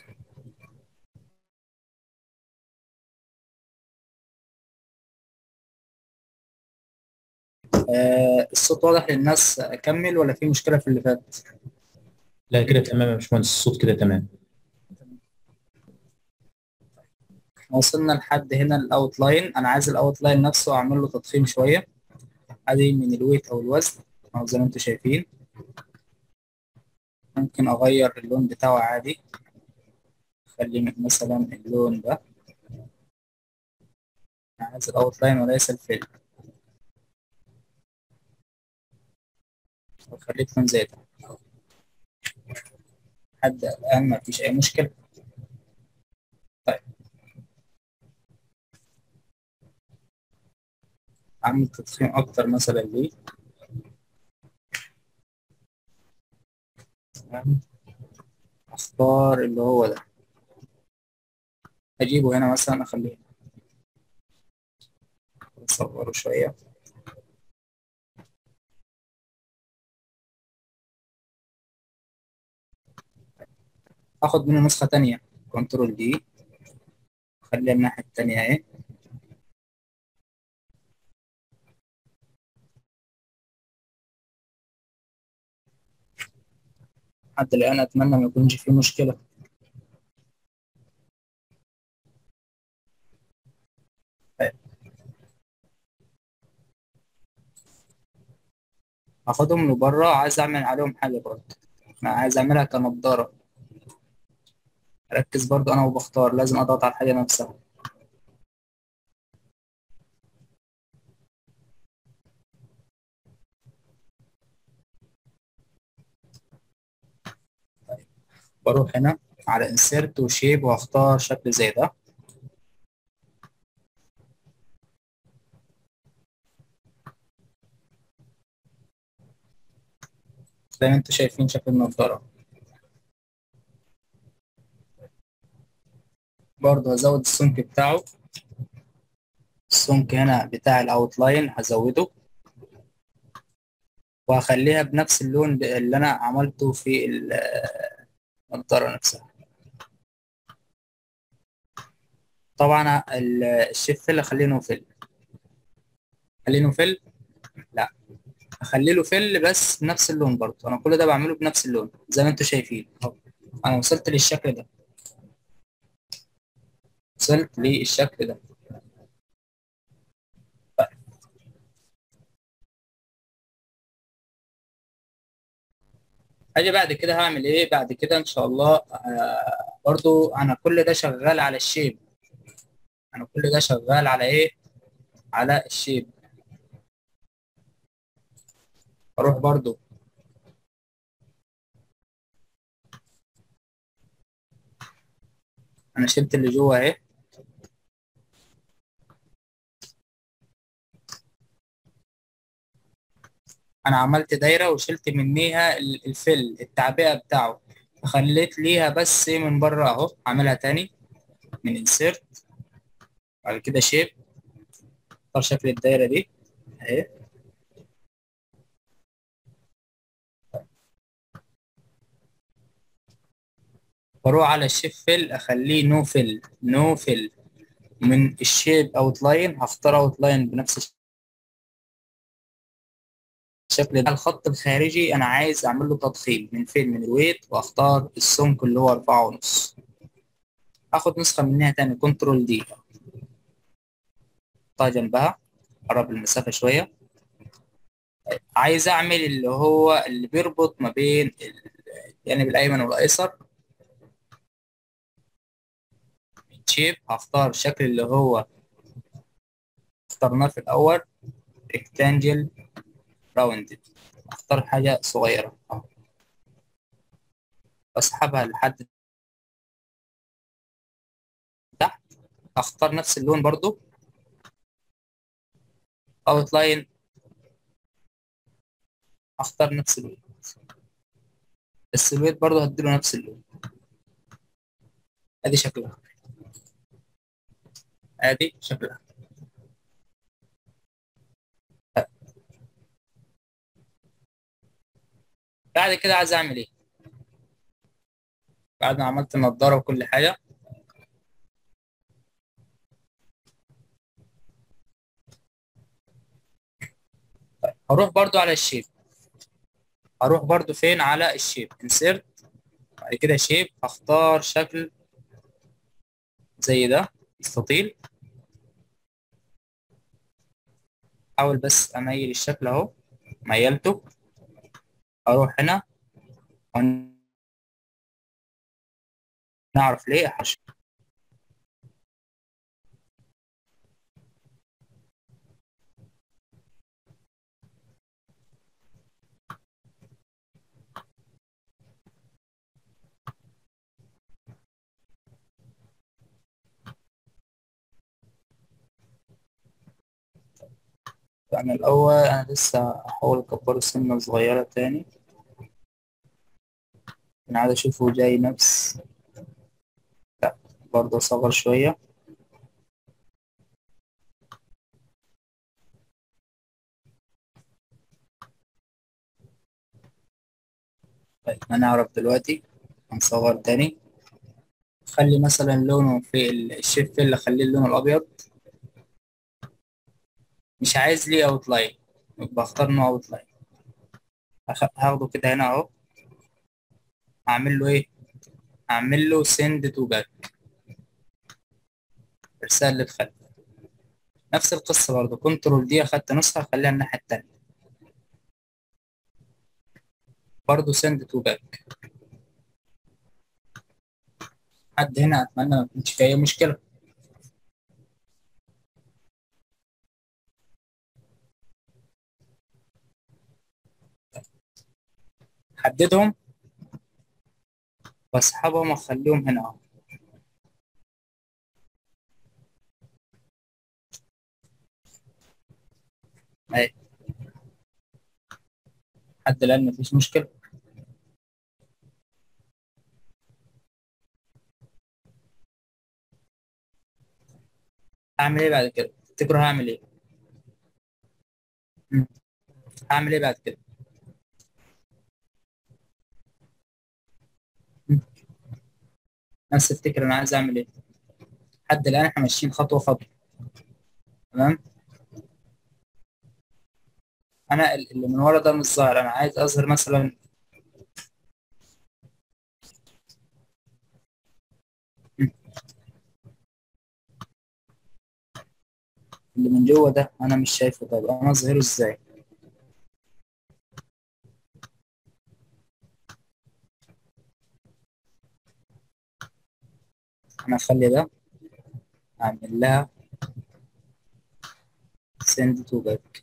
آه الصوت واضح للناس أكمل ولا في مشكلة في اللي فات؟ لا كده تمام يا باشمهندس الصوت كده تمام وصلنا لحد هنا الاوتلاين انا عايز الاوتلاين نفسه اعمل له تضخيم شويه ادي من الويت او الوزن او زي ما انتم شايفين ممكن اغير اللون بتاعه عادي خلي مثلا اللون ده انا عايز الاوتلاين وليس الفيل وخليت لون زي ده لحد الان ما فيش اي مشكله طيب اعمل تضخيم اكتر مثلا ليه تمام اختار اللي هو ده اجيبه هنا مثلا اخليه اصغره شويه اخد منه نسخه تانية كنترول دي خليها الناحيه التانية اهي لحد الآن أتمنى ما يكونش فيه مشكلة طيب. هاخدهم لبره عايز أعمل عليهم حاجة برضه أنا عايز أعملها كنضارة ركز برضه أنا وبختار لازم أضغط على الحاجة نفسها بروح هنا على insert وشيب واختار شكل زي ده زي ما انتم شايفين شكل النضارة برضه هزود السمك بتاعه السمك هنا بتاع الاوتلاين هزوده وهخليها بنفس اللون اللي انا عملته في النضارة نفسها طبعا الشيف فيل اخليه نو فيل خليه نو فيل لا اخلي له فيل بس بنفس اللون برضه انا كل ده بعمله بنفس اللون زي ما انتم شايفين انا وصلت للشكل ده وصلت للشكل ده اجي بعد كده هعمل ايه بعد كده ان شاء الله آه برضو انا كل ده شغال على الشيب انا كل ده شغال على ايه على الشيب اروح برضو انا شلت اللي جوه اهي انا عملت دايره وشلت منيها الفل التعبئه بتاعه خليت ليها بس من بره اهو عاملها تاني من انسيرت بعد كده شيب اختار شكل الدايره دي اهي بروح على الشيب فيل اخليه نو فيل نو فيل من الشيب اوت لاين هختار اوت لاين بنفس الشكل ده الخط الخارجي انا عايز اعمل له تضخيم من فين من الويت واختار السمك اللي هو أربعة ونص اخد نسخة منها تاني كنترول دي احطها جنبها قرب المسافة شوية عايز اعمل اللي هو اللي بيربط ما بين الجانب الايمن والايسر شيب هختار الشكل اللي هو اخترناه في الاول ريكتانجل راوندد اختار حاجة صغيرة اهو اسحبها لحد تحت اختار نفس اللون برضو اوت لاين اختار نفس اللون السلويت برضو هديله نفس اللون ادي شكلها ادي شكلها بعد كده عايز اعمل ايه بعد ما عملت النضاره وكل حاجه طيب هروح برضو على الشيب هروح برضو فين على الشيب انسيرت بعد كده شيب اختار شكل زي ده مستطيل حاول بس اميل الشكل اهو ميلته اروح هنا نعرف ليه حش يعني الأول أنا لسه هحاول أكبره سنة صغيرة تاني أنا عايز أشوفه جاي نفس لا برضه أصغر شوية طيب هنعرف دلوقتي هنصغر تاني خلي مثلا لونه في الشيف اللي خليه اللون الأبيض مش عايز ليه اوت لاين بختار نوع اوت لاين هاخده كده هنا اهو هعمل له ايه هعمل له سند تو باك ارسال للخلف نفس القصه برضه كنترول دي اخدت نسخه خليها الناحيه التانية برضه سند تو باك حد هنا اتمنى ما يكونش في اي مشكله احددهم واسحبهم واخليهم هنا اهو اهي لحد الان مفيش مشكله هعمل ايه بعد كده تفتكروا هعمل ايه مم. هعمل ايه بعد كده نفس الفكرة أنا عايز أعمل إيه لحد الآن إحنا ماشيين خطوة خطوة تمام أنا اللي من ورا ده مش ظاهر أنا عايز أظهر مثلا اللي من جوه ده أنا مش شايفه طب أنا أظهره إزاي أنا أخلي ده أعمل لها send to back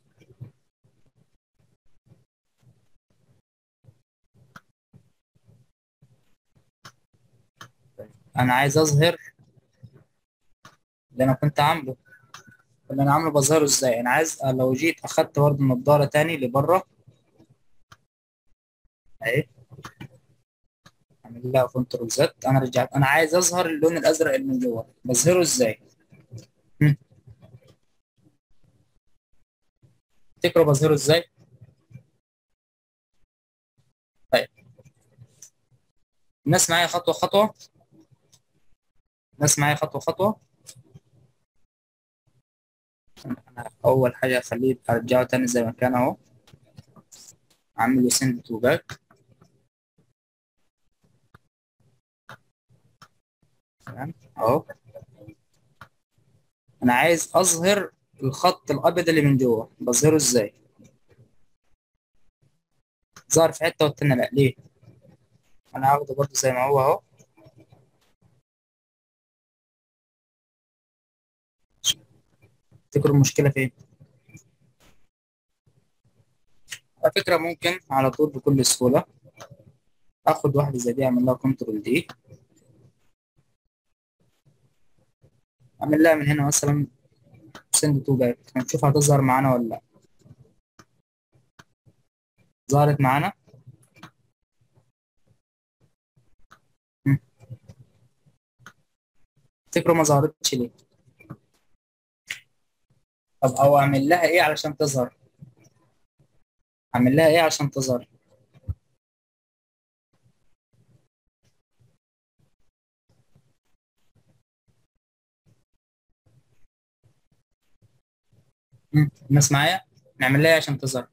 أنا عايز أظهر اللي أنا كنت عامله اللي أنا عامله بظهره إزاي أنا عايز لو جيت أخدت برضه النضارة تاني لبره أهي أعمل لها كنترول زد أنا رجعت أنا عايز أظهر اللون الأزرق اللي من جوه بظهره إزاي؟ هم. تفتكروا بظهره إزاي؟ طيب الناس معايا خطوة خطوة الناس معايا خطوة خطوة أنا أول حاجة أخليه أرجعه تاني زي ما كان أهو أعمل له send to back تمام أهو أنا عايز أظهر الخط الأبيض اللي من جوه بظهره إزاي؟ ظهر في حتة والتانية لأ ليه؟ أنا هاخده برضه زي ما هو أهو تفتكروا المشكلة فين؟ على فكرة ممكن على طول بكل سهولة آخد واحدة زي دي أعمل لها كنترول دي أعمل لها من هنا مثلا سند تو باك هنشوف هتظهر معانا ولا لأ ظهرت معانا تفتكروا ما ظهرتش ليه؟ طب أو أعمل لها إيه علشان تظهر؟ أعمل لها إيه عشان تظهر؟ مم. الناس معايا نعمل لها إيه عشان تظهر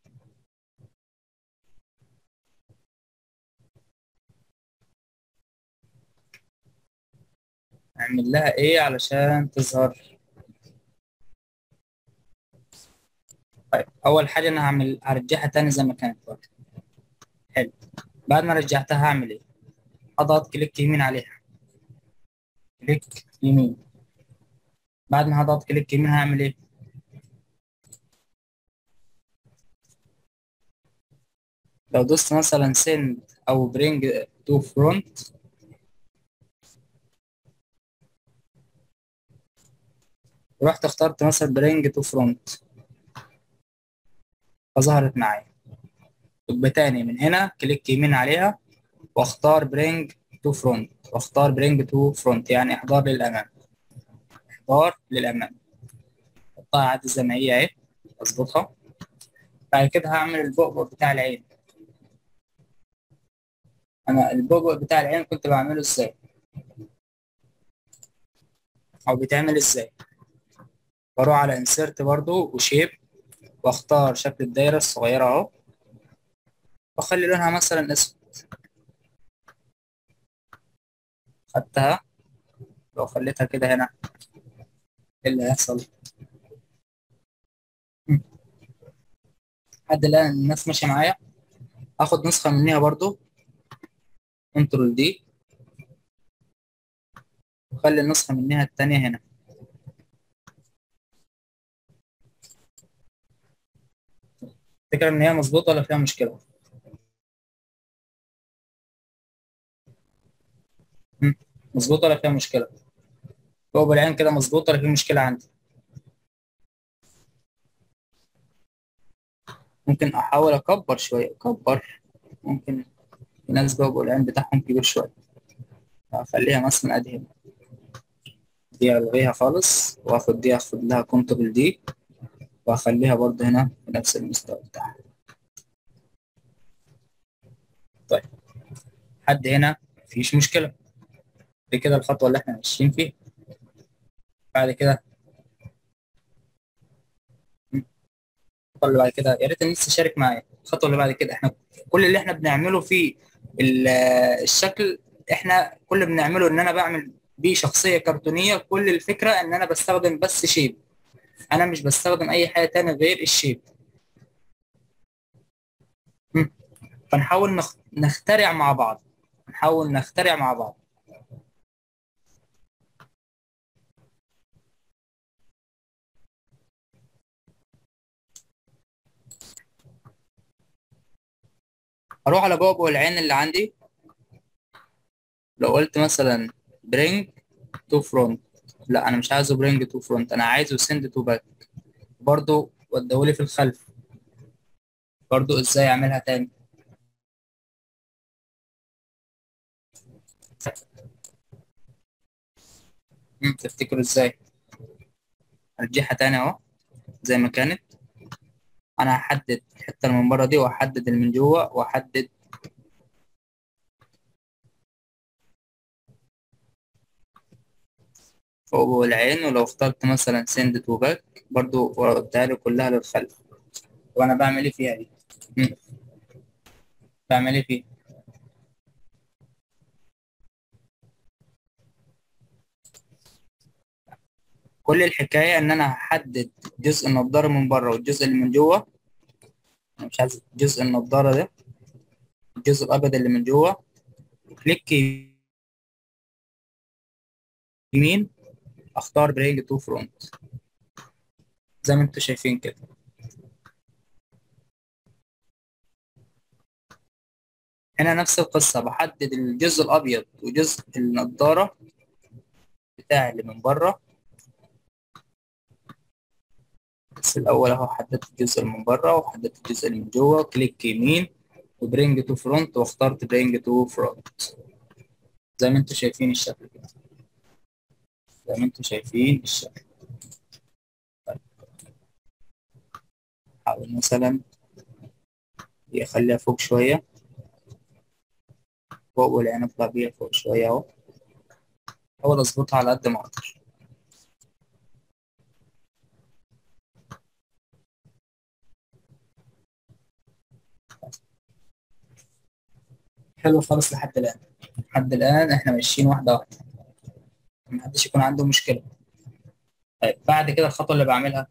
نعمل لها ايه علشان تظهر طيب اول حاجه انا هعمل هرجعها تاني زي ما كانت برضه حلو بعد ما رجعتها هعمل ايه اضغط كليك يمين عليها كليك يمين بعد ما هضغط كليك يمين هعمل ايه لو دوست مثلا send او bring to front رحت اخترت مثلا bring to front فظهرت معايا يبقى تاني من هنا كليك يمين عليها واختار bring to front واختار bring to front يعني احضار للامام احضار للامام احطها عادي زي ما هي اهي اظبطها بعد كده هعمل البؤبؤ بتاع العين انا البؤبؤ بتاع العين كنت بعمله ازاي او بيتعمل ازاي بروح على انسيرت برضو وشيب واختار شكل الدايره الصغيره اهو واخلي لونها مثلا اسود خدتها لو خليتها كده هنا ايه اللي هيحصل لحد الان الناس ماشيه معايا اخد نسخه منها برضو كنترول دي وخلي النسخه منها التانية هنا تفتكر ان هي مظبوطه ولا فيها مشكله مم. مظبوطه ولا فيها مشكله فوق العين كده مظبوطه ولا في مشكله عندي ممكن احاول اكبر شويه اكبر ممكن في ناس بقى العين بتاعهم كبير شويه اخليها مثلا ادي هنا دي الغيها خالص واخد دي اخد لها كنترول دي واخليها برضه هنا في نفس المستوى بتاعها طيب حد هنا مفيش مشكله دي كده الخطوه اللي احنا ماشيين فيها بعد كده الخطوه اللي بعد كده يا ريت الناس تشارك معايا الخطوه اللي بعد كده احنا كل اللي احنا بنعمله في الشكل احنا كل اللي بنعمله ان انا بعمل بيه شخصيه كرتونيه كل الفكره ان انا بستخدم بس شيب انا مش بستخدم اي حاجه تانية غير الشيب فنحاول نخ... نخترع مع بعض نحاول نخترع مع بعض اروح على بؤبؤ العين اللي عندي لو قلت مثلا bring to front لا انا مش عايزه bring to front انا عايزه send to back برضو ودولي في الخلف برضو ازاي اعملها تاني مم، تفتكروا ازاي ارجعها تاني اهو زي ما كانت انا هحدد الحته اللي من بره دي واحدد اللي من جوه واحدد فوق العين ولو اخترت مثلا send to back برضو وردها لي كلها للخلف وانا بعمل ايه فيها دي مم. بعمل ايه فيها كل الحكاية إن أنا هحدد جزء النضارة من بره والجزء اللي من جوه أنا مش عايز جزء النضارة ده الجزء الأبيض اللي من جوه كليك يمين أختار برينج تو فرونت زي ما انتوا شايفين كده هنا نفس القصة بحدد الجزء الأبيض وجزء النضارة بتاعي اللي من بره بس الأول أهو حددت الجزء اللي من بره وحددت الجزء اللي من جوه كليك يمين وبرينج تو فرونت واخترت برينج تو فرونت زي ما انتوا شايفين الشكل كده زي ما انتوا شايفين الشكل طيب. حاول مثلا اخليها فوق شوية فوق والعين اطلع بيها فوق شوية اهو احاول اظبطها على قد ما اقدر حلو خالص لحد الآن لحد الآن احنا ماشيين واحدة واحدة محدش يكون عنده مشكلة طيب بعد كده الخطوة اللي بعملها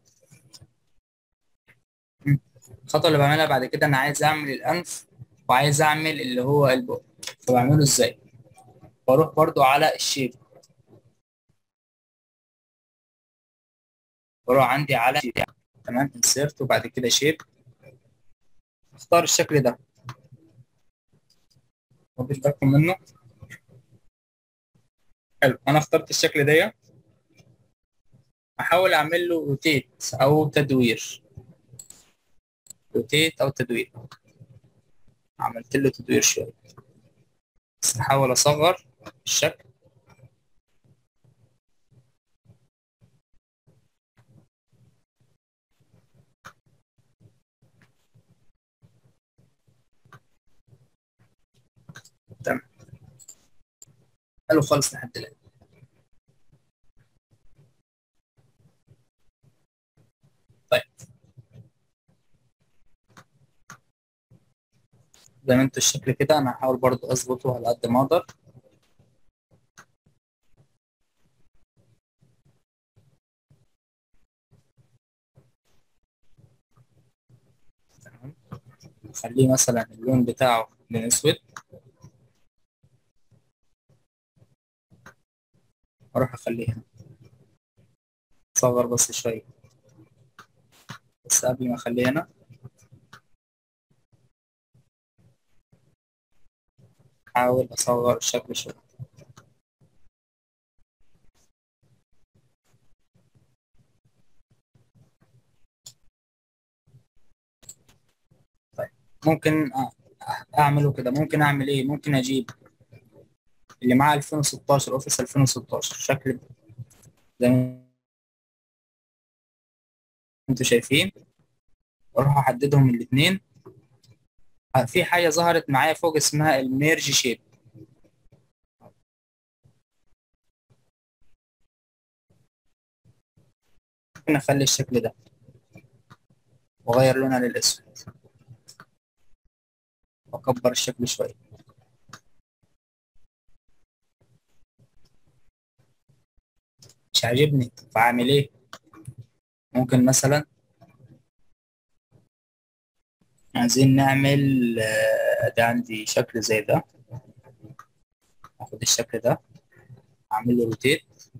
مم. الخطوة اللي بعملها بعد كده أنا عايز أعمل الأنف وعايز أعمل اللي هو البق فبعمله إزاي؟ بروح برضو على الشيب بروح عندي على تمام انسيرت وبعد كده شيب اختار الشكل ده واخدين بالكم منه حلو انا اخترت الشكل ده احاول اعمل له روتيت او تدوير روتيت او تدوير عملت له تدوير شويه بس احاول اصغر الشكل تمام حلو خالص لحد الان طيب زي ما انتوا الشكل كده انا هحاول برضو اظبطه على قد ما اقدر تمام نخليه مثلا اللون بتاعه لون اسود اروح اخليه هنا اصغر بس شويه بس قبل ما اخليه هنا احاول اصغر الشكل شويه طيب ممكن اعمله كده ممكن اعمل ايه ممكن اجيب اللي معاه 2016 اوفيس 2016 شكل زي ما انتوا شايفين واروح احددهم الاثنين في حاجه ظهرت معايا فوق اسمها الميرج شيب ممكن اخلي الشكل ده واغير لونها للاسود واكبر الشكل شويه مش عاجبني فاعمل ايه ممكن مثلا عايزين نعمل ده عندي شكل زي ده اخد الشكل ده اعمل له روتيت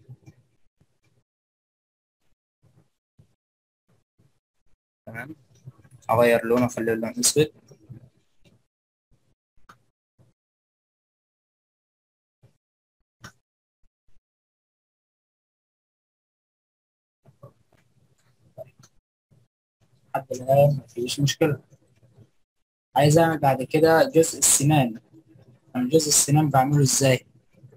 تمام اغير لونه اخليه لون اسود لحد الآن مفيش مشكلة عايز أعمل بعد كده جزء السنان أنا جزء السنان بعمله إزاي؟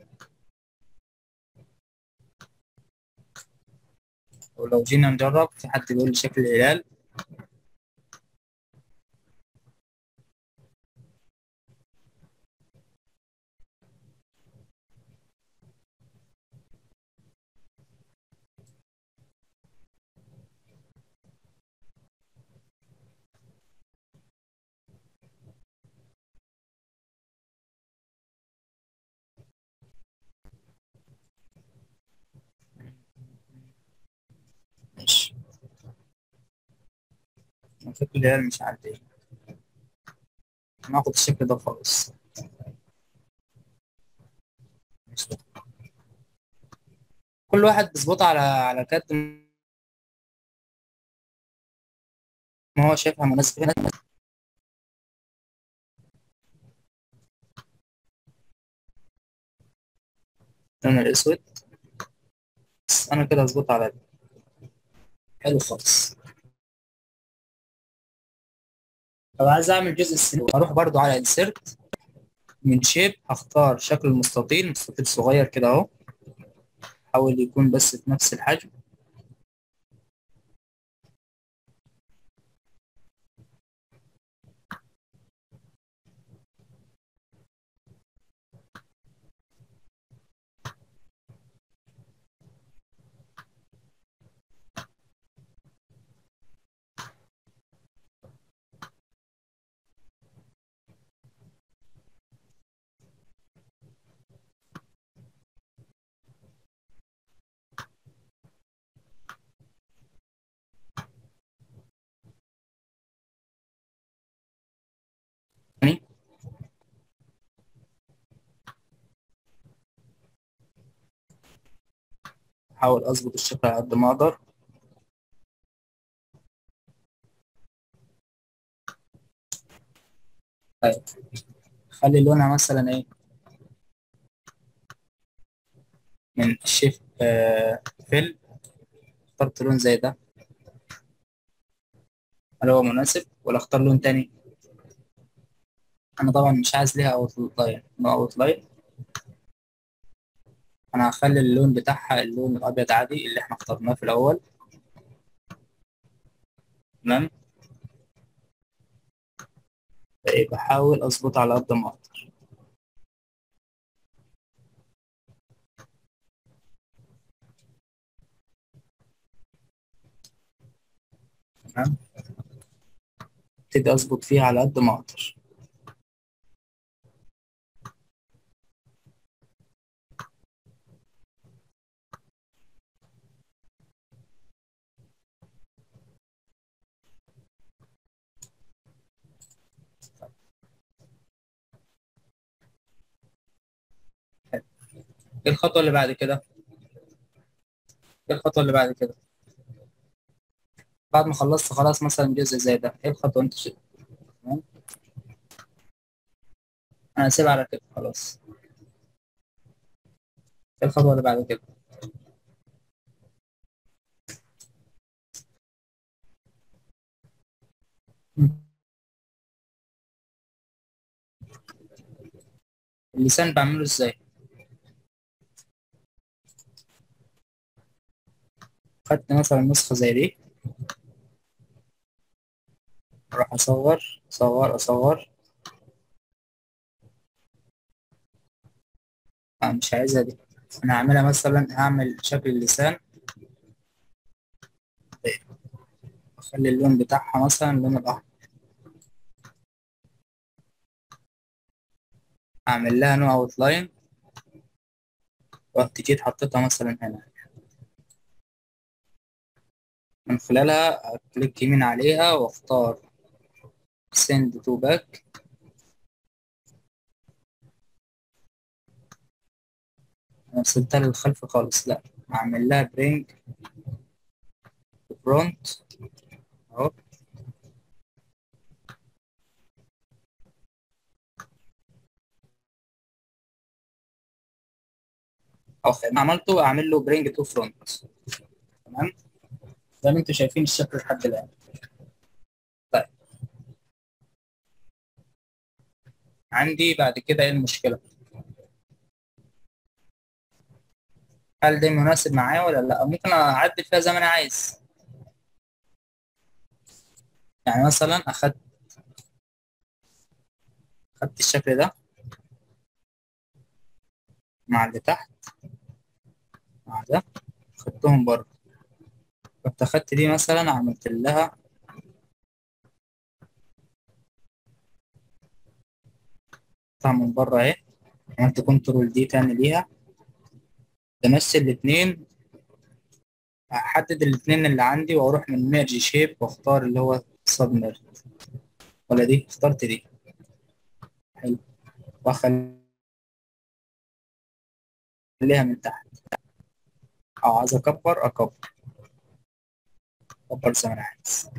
ولو جينا نجرب في حد بيقول لي شكل الهلال ماشي شكل الهلال مش عارف ايه ناخد الشكل ده خالص ماشي. كل واحد بيظبطها على على قد ما هو شايفها مناسبة هنا اللون الأسود بس أنا كده هظبطها على ده حلو خالص لو عايز أعمل جزء السن أروح برضو على انسيرت من شيب هختار شكل المستطيل مستطيل صغير كده أهو حاول يكون بس في نفس الحجم احاول اظبط الشكل على قد ما اقدر طيب خلي لونها مثلا ايه من شيف آه فيل اخترت لون زي ده هل هو مناسب ولا اختار لون تاني انا طبعا مش عايز ليها اوت لاين نو اوت لاين انا هخلي اللون بتاعها اللون الابيض عادي اللي احنا اخترناه في الاول تمام طيب بحاول اظبط على قد ما اقدر تمام ابتدي اظبط فيها على قد ما اقدر ايه الخطوة اللي بعد كده؟ ايه الخطوة اللي بعد كده؟ بعد ما خلصت خلاص مثلا جزء زي ده ايه الخطوة انت شايف تمام انا هسيبها على كده خلاص ايه الخطوة اللي بعد كده؟ مم. اللسان بعمله ازاي؟ خدت مثلا نسخة زي دي اروح اصغر اصغر اصغر انا مش عايزها دي انا هعملها مثلا هعمل شكل اللسان اخلي اللون بتاعها مثلا اللون الاحمر اعمل لها نوع اوت لاين رحت جيت حطيتها مثلا هنا من خلالها اكليك يمين عليها واختار send to back انا سبتها للخلف خالص لا اعمل لها bring front اهو او خ- عملته اعمل له bring to front تمام زي ما انتم شايفين الشكل لحد الان طيب عندي بعد كده ايه المشكله هل ده مناسب معايا ولا لا ممكن اعدل فيها زي ما انا عايز يعني مثلا اخدت خدت الشكل ده مع اللي تحت مع ده خدتهم بره كنت اخدت دي مثلا عملت لها قطعة من بره اهي عملت كنترول دي تاني ليها بمثل الاتنين هحدد الاتنين اللي عندي واروح من ميرج شيب واختار اللي هو سب ميرج ولا دي اخترت دي حلو واخليها من تحت او عايز اكبر اكبر اكبر زي ما انا عايز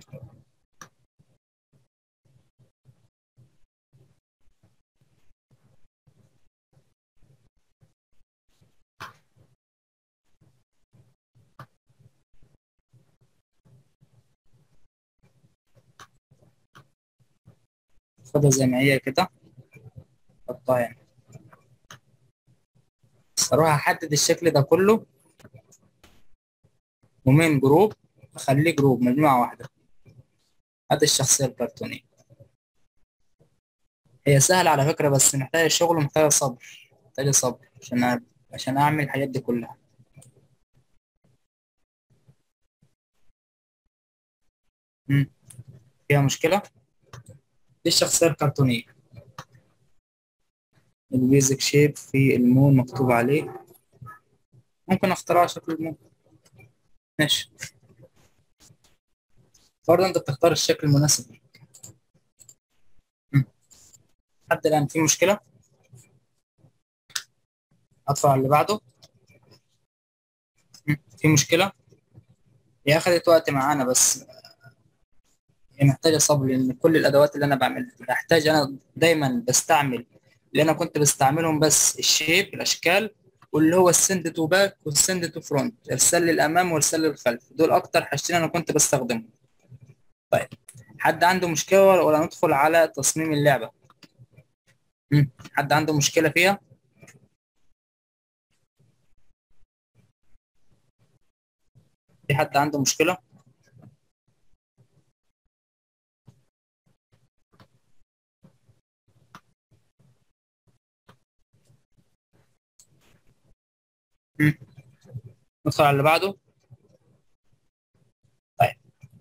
خدها زي ما هي كده حطها هنا اروح احدد الشكل ده كله ومن جروب اخليه جروب مجموعة واحدة هذه الشخصية الكرتونية هي سهلة على فكرة بس محتاجة شغل ومحتاجة صبر محتاجة صبر عشان أ- عشان أعمل الحاجات دي كلها مم. فيها مشكلة دي الشخصية الكرتونية البيزك شيب في المون مكتوب عليه ممكن اخترع شكل المون ماشي برضه انت بتختار الشكل المناسب ليك مم. لحد الآن في مشكلة أدفع اللي بعده مم. في مشكلة هي أخدت وقت معانا بس هي محتاجة صبر لأن كل الأدوات اللي أنا بعمل بحتاج أنا دايما بستعمل اللي أنا كنت بستعملهم بس الشيب الأشكال واللي هو السند تو باك والسند تو فرونت إرسال للأمام وإرسال للخلف دول أكتر حاجتين أنا كنت بستخدمهم طيب حد عنده مشكلة ولا ندخل على تصميم اللعبة مم. حد عنده مشكلة فيها في حد عنده مشكلة مم. ندخل على اللي بعده طيب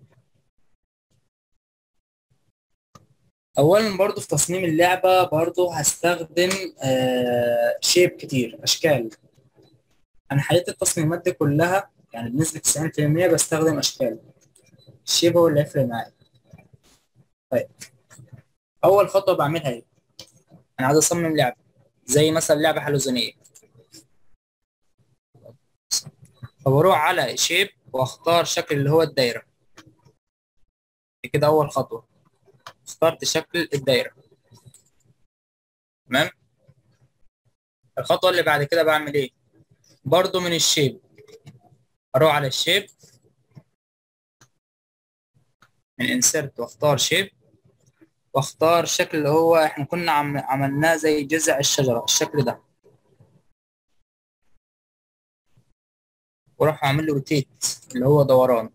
اولا برضو في تصميم اللعبة برضو هستخدم آه شيب كتير اشكال انا حليت التصميمات دي كلها يعني بنسبة 90% بستخدم اشكال الشيب هو اللي هيفرق معايا طيب اول خطوة بعملها ايه انا عايز اصمم لعبة زي مثلا لعبة حلزونية فبروح على شيب واختار شكل اللي هو الدايرة دي كده اول خطوة اخترت شكل الدايرة تمام الخطوة اللي بعد كده بعمل ايه برضو من الشيب اروح على الشيب من انسرت واختار شيب واختار شكل اللي هو احنا كنا عم عملناه زي جذع الشجرة الشكل ده واروح اعمل له روتيت اللي هو دوران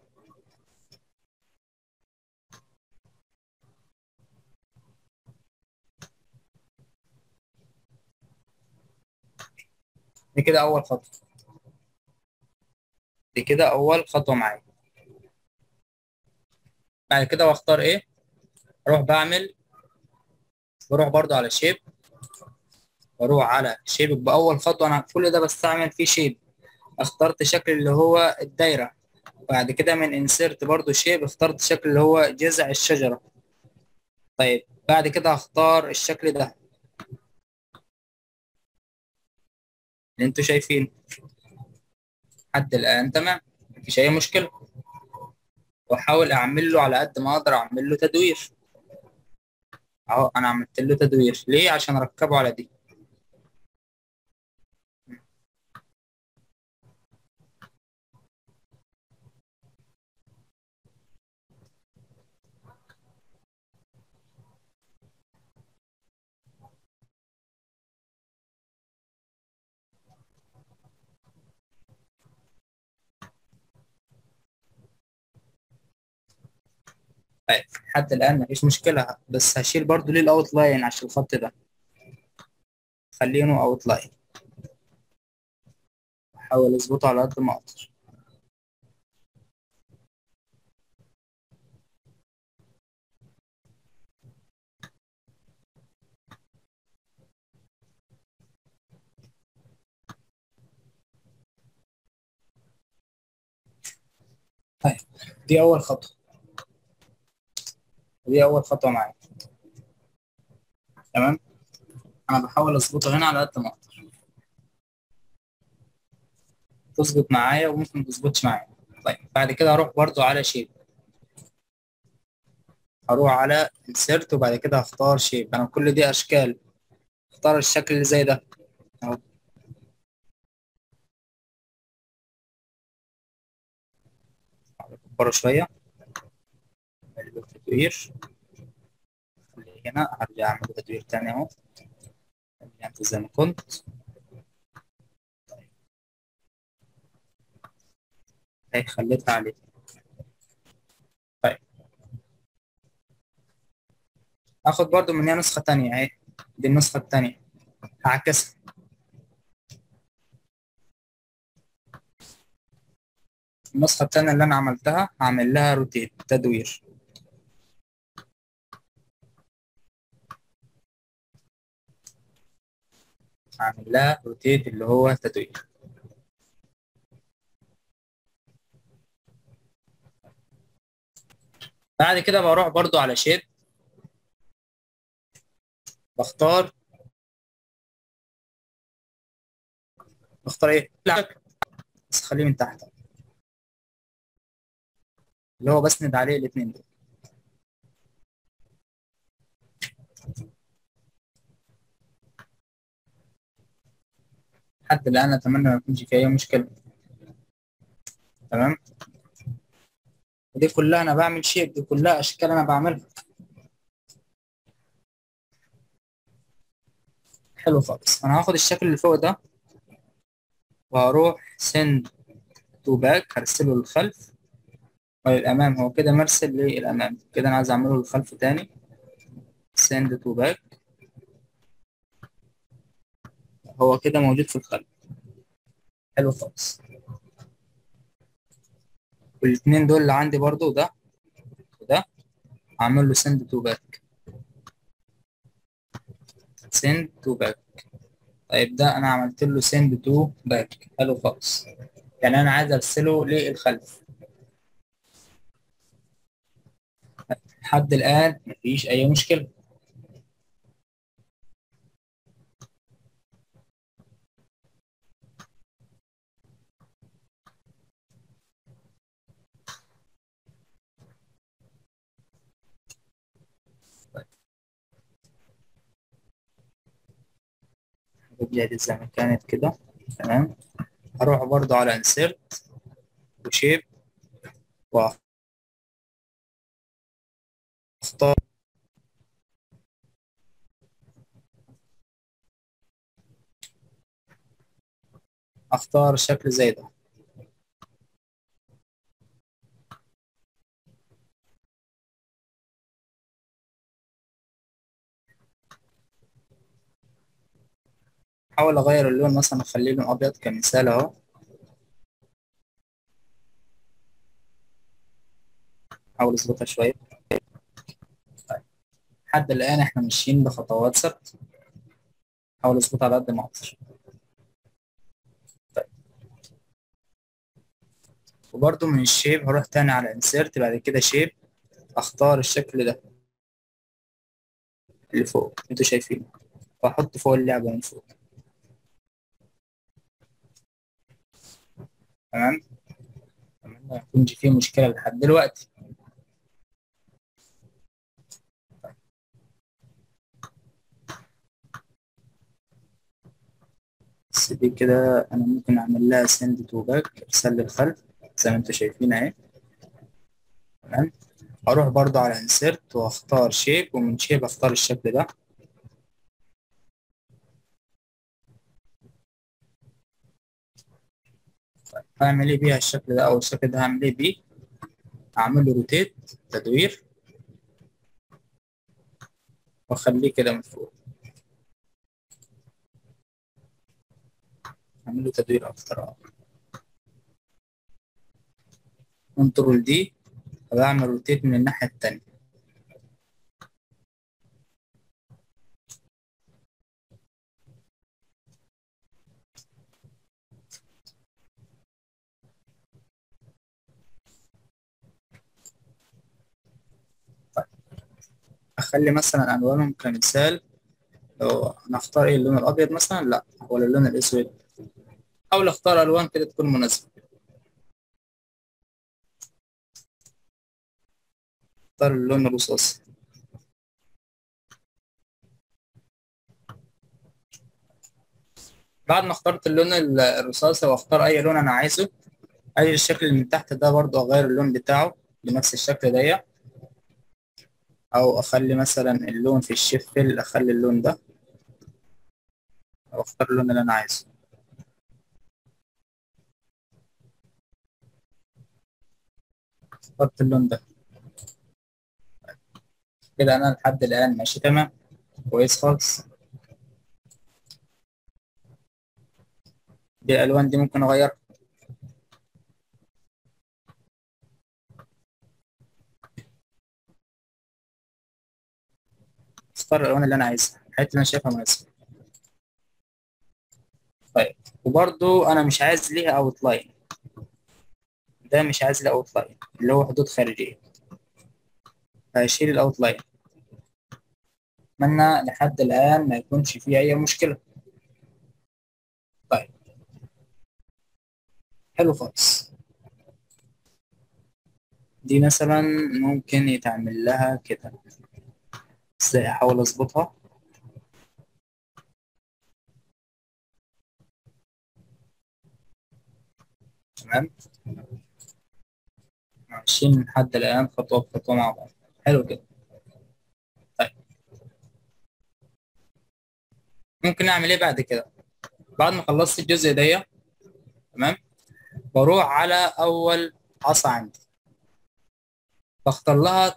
دي كده اول خطوه دي كده اول خطوه معايا بعد كده واختار ايه اروح بعمل بروح برضو على شيب واروح على شيب باول خطوه انا كل ده بستعمل فيه شيب اخترت شكل اللي هو الدايره بعد كده من انسرت برضو شيب اخترت شكل اللي هو جذع الشجره طيب بعد كده هختار الشكل ده اللي انتوا شايفين حد الان تمام مفيش اي مشكله واحاول اعمل له على قد ما اقدر اعمل له تدوير اهو انا عملت له تدوير ليه عشان اركبه على دي طيب لحد الان مفيش مشكله بس هشيل برضو ليه الاوت لاين عشان الخط ده خلينه اوت لاين احاول اظبطه على قد ما اقدر طيب دي اول خطوه دي اول خطوه معايا تمام انا بحاول اظبطه هنا على قد ما اقدر تظبط معايا وممكن ما تظبطش معايا طيب بعد كده هروح برضو على شيب هروح على انسرت وبعد كده هختار شيب انا كل دي اشكال اختار الشكل اللي زي ده اهو اكبره شويه اعمل له تدوير خليه هنا هرجع اعمل له تدوير تاني اهو خليه انت زي ما كنت هي خليتها عليه طيب اخد برضو منها نسخة تانية اهي دي النسخة التانية هعكسها النسخة التانية اللي أنا عملتها هعمل لها روتيت تدوير هعمل لها روتيت اللي هو تدوير بعد كده بروح برضو على شيب بختار بختار ايه لا بس خليه من تحت اللي هو بسند عليه الاثنين دول لحد الآن أتمنى ما يكونش في أي مشكلة تمام ودي كلها أنا بعمل شيب دي كلها أشكال أنا بعملها حلو خالص أنا هاخد الشكل اللي فوق ده وهروح send to back هرسله للخلف وللأمام هو كده مرسل للأمام كده أنا عايز أعمله للخلف تاني send to back هو كده موجود في الخلف حلو خالص والاتنين دول اللي عندي برضو ده وده هعمل له send to back send to back طيب ده انا عملت له send to back حلو خالص يعني انا عايز ارسله للخلف لحد الان مفيش اي مشكله رجلي زي ما كانت كده تمام هروح برضو على insert وشيب واختار اختار شكل زي ده احاول اغير اللون مثلا اخليه لون ابيض كمثال اهو احاول اظبطها شويه طيب لحد الان احنا ماشيين بخطوات ثابته احاول اظبطها على قد ما اقدر طيب وبرده من الشيب هروح تاني على انسيرت بعد كده شيب اختار الشكل ده اللي فوق انتوا شايفينه واحط فوق اللعبه من فوق تمام اتمنى ما يكونش فيه مشكله لحد دلوقتي بس دي كده انا ممكن اعمل لها سند تو باك ارسال للخلف زي ما انتم شايفين اهي تمام اروح برضو على انسيرت واختار شيب ومن شيب اختار الشكل ده هعمل ايه بيها الشكل ده او الشكل ده هعمل ايه بيه هعمل له روتيت تدوير واخليه كده من فوق اعمل له تدوير اكتر اه كنترول دي بعمل روتيت من الناحية التانية طيب. اخلي مثلا الوانهم كمثال لو نختار ايه اللون الابيض مثلا لا ولا اللون الاسود حاول اختار الوان كده تكون مناسبه اختار اللون الرصاصي بعد ما اخترت اللون الرصاصي واختار اي لون انا عايزه اي الشكل اللي من تحت ده برضو اغير اللون بتاعه بنفس الشكل ده او اخلي مثلا اللون في الشفل اخلي اللون ده او اختار اللون اللي انا عايزه اخترت اللون ده كده انا لحد الان ماشي تمام كويس خالص دي الالوان دي ممكن اغيرها اختار الالوان اللي انا عايزها الحته اللي انا شايفها مناسبه طيب وبرضو انا مش عايز ليها اوت لاين ده مش عايز له اوت لاين اللي هو حدود خارجيه فهشيل الاوت لاين اتمنى لحد الان ما يكونش فيه اي مشكله طيب حلو خالص دي مثلا ممكن يتعمل لها كده ازاي احاول اظبطها تمام ماشيين لحد الآن خطوة بخطوة مع بعض حلو كده طيب ممكن نعمل ايه بعد كده بعد ما خلصت الجزء ده تمام بروح على أول عصا عندي بختار لها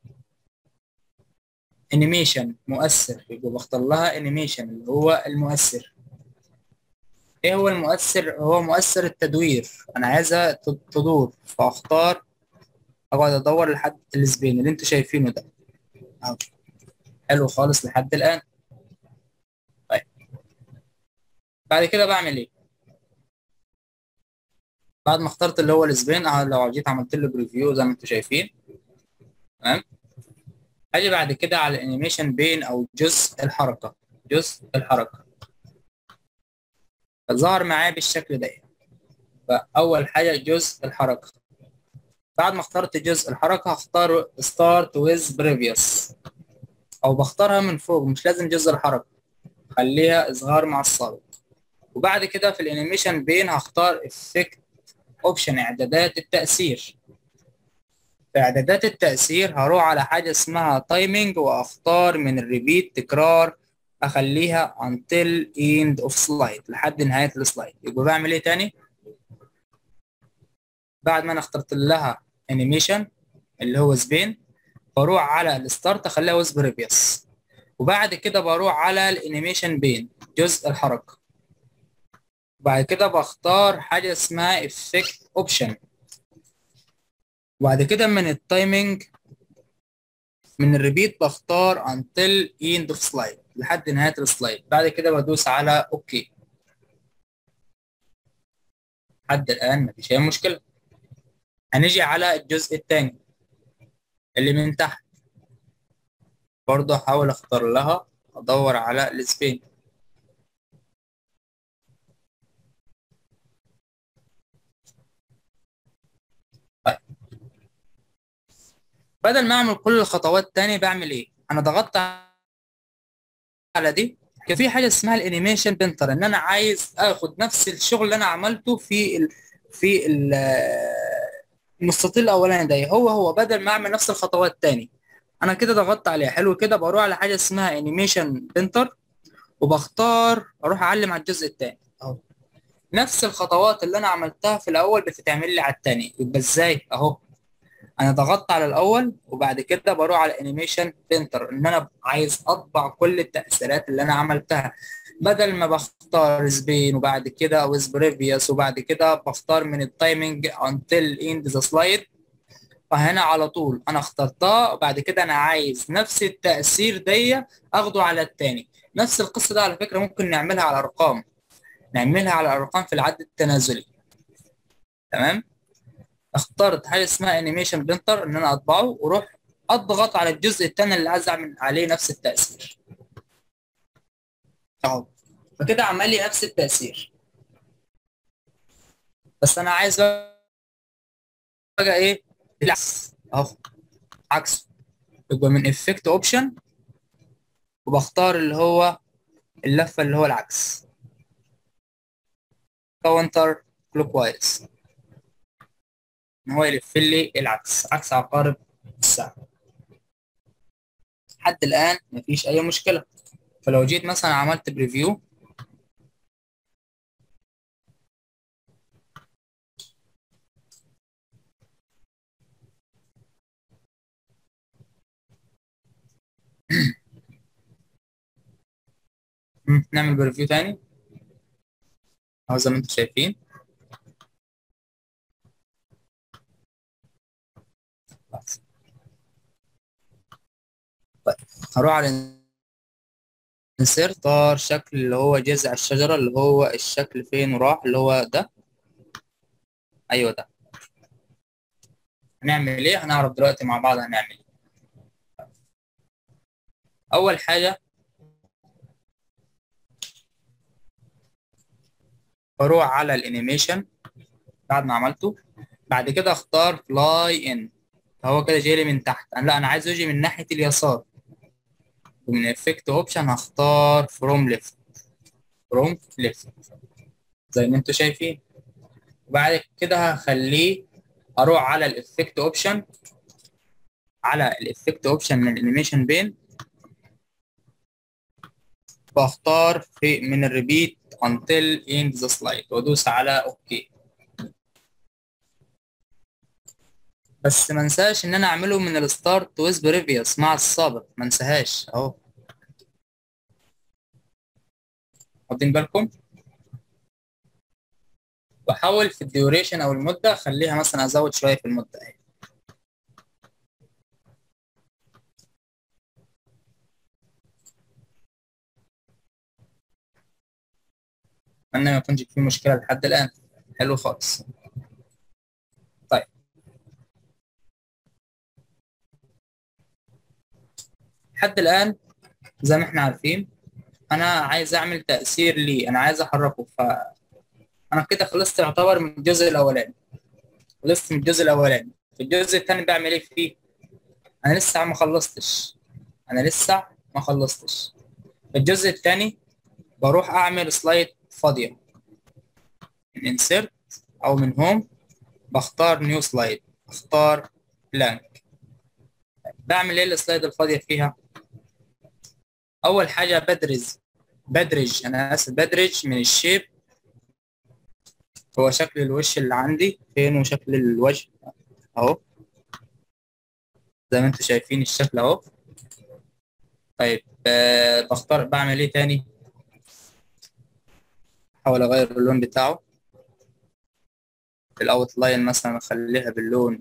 انيميشن مؤثر يبقى بختار لها انيميشن اللي هو المؤثر ايه هو المؤثر هو مؤثر التدوير انا عايزها تدور فاختار اقعد ادور لحد السبين اللي انتوا شايفينه ده اهو حلو خالص لحد الان طيب بعد كده بعمل ايه بعد ما اخترت اللي هو السبين اهو لو جيت عملت له بريفيو زي ما انتوا شايفين تمام اجي بعد كده على الانيميشن بين او جزء الحركه جزء الحركه فظهر معايا بالشكل ده فاول حاجه جزء الحركه بعد ما اخترت جزء الحركه هختار start with previous او بختارها من فوق مش لازم جزء الحركه خليها اظهار مع السابق وبعد كده في الانيميشن بين هختار effect اوبشن اعدادات التاثير في اعدادات التاثير هروح على حاجه اسمها تايمينج واختار من الريبيت تكرار اخليها until end of slide لحد نهايه السلايد يبقى بعمل ايه تاني بعد ما انا اخترت لها انيميشن اللي هو سبين بروح على الستارت اخليها ويز بريفيوس وبعد كده بروح على الانيميشن بين جزء الحركه وبعد كده بختار حاجه اسمها افكت اوبشن وبعد كده من التايمينج من الريبيت بختار until end of slide لحد نهاية السلايد بعد كده بدوس على اوكي لحد الآن مفيش أي مشكلة هنيجي على الجزء الثاني اللي من تحت برضه هحاول اختار لها ادور على السبين طيب بدل ما اعمل كل الخطوات تاني بعمل ايه انا ضغطت على دي كان في حاجه اسمها الانيميشن بنتر ان انا عايز اخد نفس الشغل اللي انا عملته في ال في ال المستطيل الاولاني ده هو هو بدل ما اعمل نفس الخطوات تاني انا كده ضغطت عليها حلو كده بروح على حاجه اسمها انيميشن بنتر وبختار اروح اعلم على الجزء الثاني اهو نفس الخطوات اللي انا عملتها في الاول بتتعمل لي على الثاني يبقى ازاي اهو انا ضغطت على الاول وبعد كده بروح على انيميشن بنتر ان انا عايز اطبع كل التاثيرات اللي انا عملتها بدل ما بختار سبين وبعد كده ويز بريفيوس وبعد كده بختار من التايمنج until end the slide فهنا على طول انا اخترتها وبعد كده انا عايز نفس التاثير دي اخده على الثاني نفس القصه ده على فكره ممكن نعملها على ارقام نعملها على ارقام في العد التنازلي تمام اخترت حاجه اسمها انيميشن بنتر ان انا اطبعه واروح اضغط على الجزء الثاني اللي عايز اعمل عليه نفس التاثير اهو فكده عمل لي نفس التاثير بس انا عايز بقى ايه العكس اهو عكسه يبقى من افكت اوبشن وبختار اللي هو اللفه اللي هو العكس كاونتر كلوك وايز ان هو يلف لي العكس عكس عقارب الساعه لحد الان مفيش اي مشكله فلو جيت مثلا عملت بريفيو نعمل بريفيو تاني اهو زي ما انتم شايفين طيب هروح على انسيرت اختار شكل اللي هو جذع الشجرة اللي هو الشكل فين وراح اللي هو ده ايوه ده هنعمل ايه هنعرف دلوقتي مع بعض هنعمل ايه اول حاجة بروح على الانيميشن بعد ما عملته بعد كده اختار فلاي ان فهو كده جاي لي من تحت أنا لا أنا عايزه يجي من ناحية اليسار ومن افكت اوبشن هختار فروم ليفت فروم ليفت زي ما انتوا شايفين وبعد كده هخليه اروح على الافكت اوبشن على الافكت اوبشن من الانيميشن بين واختار في من الريبيت until end the slide وادوس على اوكي بس ما انساش ان انا اعمله من الستارت ويز بريفيوس مع السابق ما انساهاش اهو واخدين بالكم بحاول في الديوريشن او المده اخليها مثلا ازود شويه في المده اهي اتمنى ما يكونش في مشكله لحد الان حلو خالص طيب لحد الان زي ما احنا عارفين انا عايز اعمل تاثير ليه انا عايز احركه ف انا كده خلصت يعتبر من الجزء الاولاني خلصت من الجزء الاولاني في الجزء الثاني بعمل ايه فيه انا لسه ما خلصتش انا لسه ما خلصتش في الجزء الثاني بروح اعمل سلايد فاضيه من انسيرت او من هوم بختار نيو سلايد اختار بلانك بعمل ايه السلايد الفاضيه فيها اول حاجه بدرج بدرج انا اسف بدرج من الشيب هو شكل الوش اللي عندي فين وشكل الوجه اهو زي ما انتم شايفين الشكل اهو طيب آه بختار بعمل ايه تاني احاول اغير اللون بتاعه الاوت لاين مثلا اخليها باللون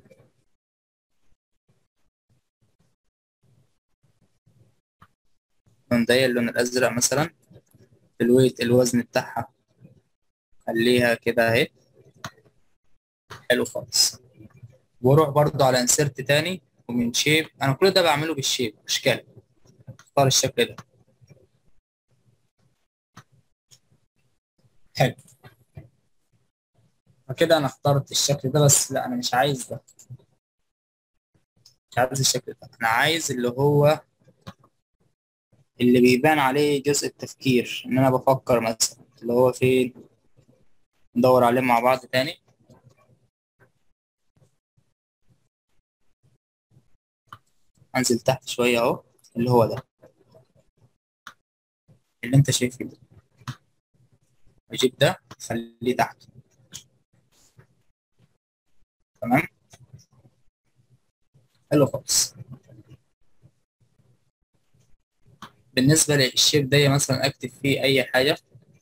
اللون ده اللون الازرق مثلا الويت الوزن بتاعها خليها كده اهي حلو خالص واروح برضو على انسرت تاني ومن شيب انا كل ده بعمله بالشيب اشكال اختار الشكل ده حلو فكده انا اخترت الشكل ده بس لا انا مش عايز ده مش عايز الشكل ده انا عايز اللي هو اللي بيبان عليه جزء التفكير ان انا بفكر مثلا اللي هو فين ندور عليه مع بعض تاني انزل تحت شوية اهو اللي هو ده اللي انت شايفه ده اجيب ده خليه تحت تمام حلو خالص بالنسبة للشيب ده مثلا اكتب فيه اي حاجة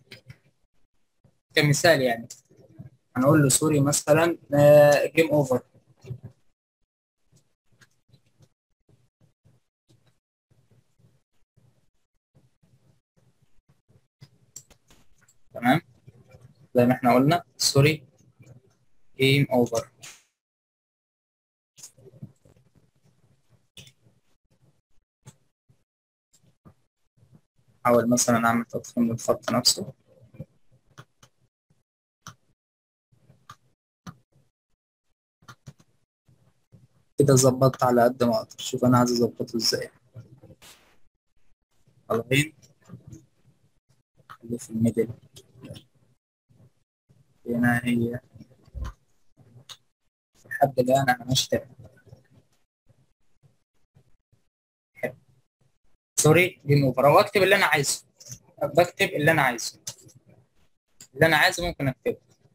كمثال يعني هنقول له سوري مثلا جيم اوفر تمام زي ما احنا قلنا سوري جيم اوفر احاول مثلا اعمل تضخيم للخط نفسه كده ظبطت على قد ما اقدر شوف انا عايز اظبطه ازاي الغين اللي في الميدل هنا هي لحد الان انا مش تمام سوري جيم اوفر او اكتب اللي انا عايزه بكتب اللي انا عايزه اللي انا عايزه ممكن اكتبه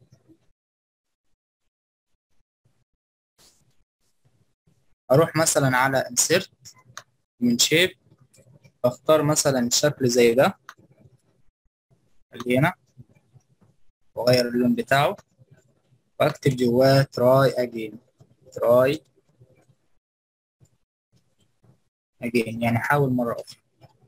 اروح مثلا على انسيرت من شيب بختار مثلا شكل زي ده اللي هنا واغير اللون بتاعه واكتب جواه تراي اجين تراي اجين يعني حاول مرة أخرى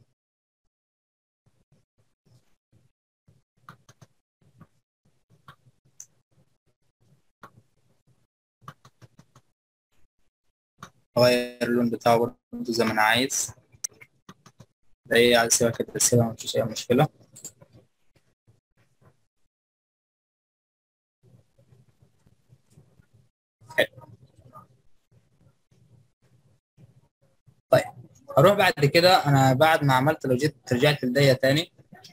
أغير اللون بتاعه برضه زي ما أنا عايز ده إيه عايز أسيبها كده أسيبها مفيش أي مشكلة حلو هروح بعد كده انا بعد ما عملت لو جيت رجعت لدي تاني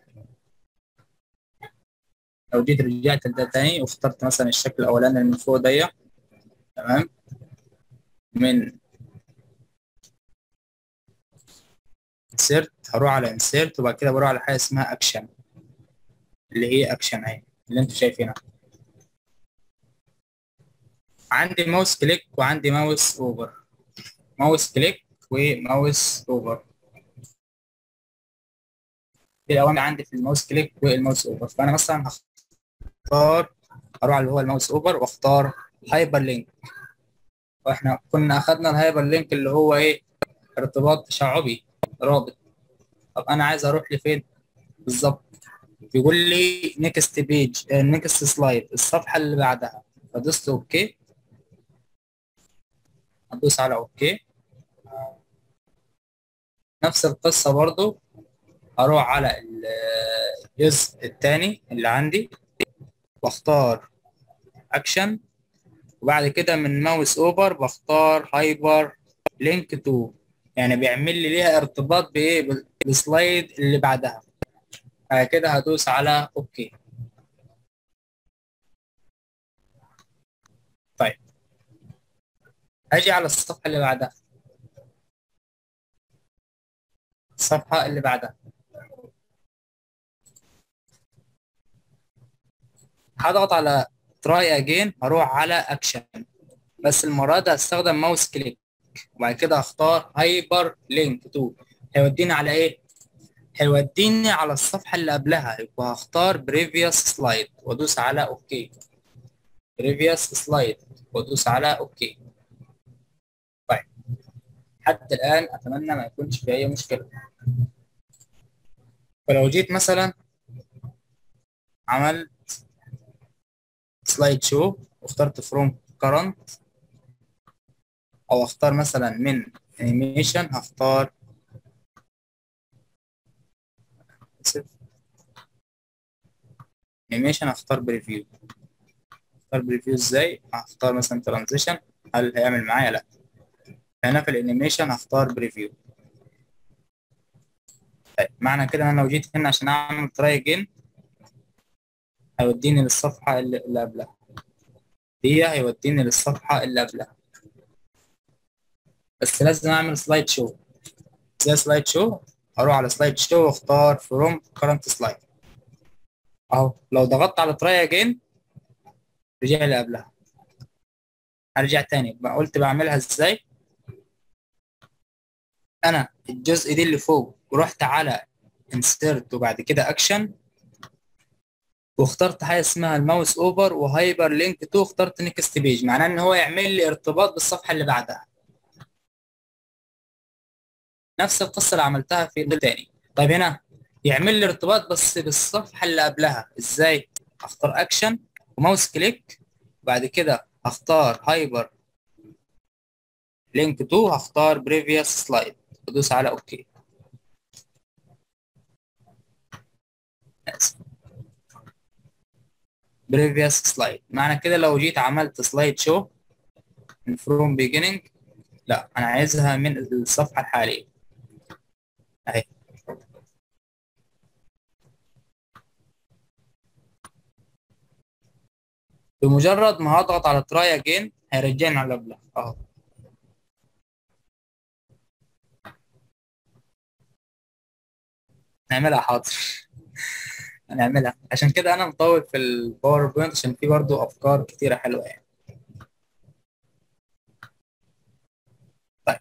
لو جيت رجعت لده تاني واخترت مثلا الشكل الاولاني اللي من فوق دي تمام من insert هروح على insert وبعد كده بروح على حاجه اسمها اكشن اللي هي اكشن اهي اللي انتوا شايفينها عندي ماوس كليك وعندي ماوس اوفر ماوس كليك وماوس اوفر دي الاوامر عندي في الماوس كليك والماوس اوفر فانا مثلا هختار اروح على اللي هو الماوس اوفر واختار هايبر لينك واحنا كنا اخدنا الهايبر لينك اللي هو ايه ارتباط تشعبي رابط طب انا عايز اروح لفين بالظبط بيقول لي نيكست بيج نيكست سلايد الصفحه اللي بعدها فدوست اوكي ادوس على اوكي نفس القصه برضو اروح على الجزء الثاني اللي عندي واختار اكشن وبعد كده من ماوس اوفر بختار هايبر لينك تو يعني بيعمل لي ليها ارتباط بايه بالسلايد اللي بعدها بعد كده هدوس على اوكي طيب هاجي على الصفحه اللي بعدها الصفحه اللي بعدها هضغط على تراي اجين هروح على اكشن بس المره دي هستخدم ماوس كليك وبعد كده هختار هايبر لينك تو هيوديني على ايه هيوديني على الصفحه اللي قبلها يبقى هختار بريفيوس سلايد وادوس على اوكي بريفيوس سلايد وادوس على اوكي طيب حتى الان اتمنى ما يكونش في اي مشكله فلو جيت مثلا عملت سلايد شو واخترت فروم كرنت او اختار مثلا من انيميشن هختار انيميشن هختار بريفيو اختار بريفيو ازاي هختار مثلا ترانزيشن هل هيعمل معايا لا هنا في الانيميشن هختار بريفيو طيب معنى كده انا لو جيت هنا عشان اعمل تراي اجين هيوديني للصفحه اللي قبلها دي هيوديني للصفحه اللي قبلها بس لازم اعمل سلايد شو زي سلايد شو هروح على سلايد شو واختار فروم كرنت سلايد اهو لو ضغطت على تراي اجين رجع لي قبلها هرجع تاني بقى قلت بعملها ازاي انا الجزء دي اللي فوق ورحت على انسيرت وبعد كده اكشن واخترت حاجه اسمها الماوس اوفر وهايبر لينك تو اخترت نيكست بيج معناه ان هو يعمل لي ارتباط بالصفحه اللي بعدها نفس القصه اللي عملتها في الثاني طيب هنا يعمل لي ارتباط بس بالصفحه اللي قبلها ازاي اختار اكشن وماوس كليك بعد كده هختار هايبر لينك تو هختار بريفيوس سلايد ادوس على اوكي بريفيوس سلايد معنى كده لو جيت عملت سلايد شو من فروم بيجيننج لا انا عايزها من الصفحه الحاليه اهي بمجرد ما هضغط على تراي اجين هيرجعني على قبلها اهو نعملها حاضر هنعملها عشان كده انا مطول في الباوربوينت عشان في برضو افكار كتيره حلوه يعني طيب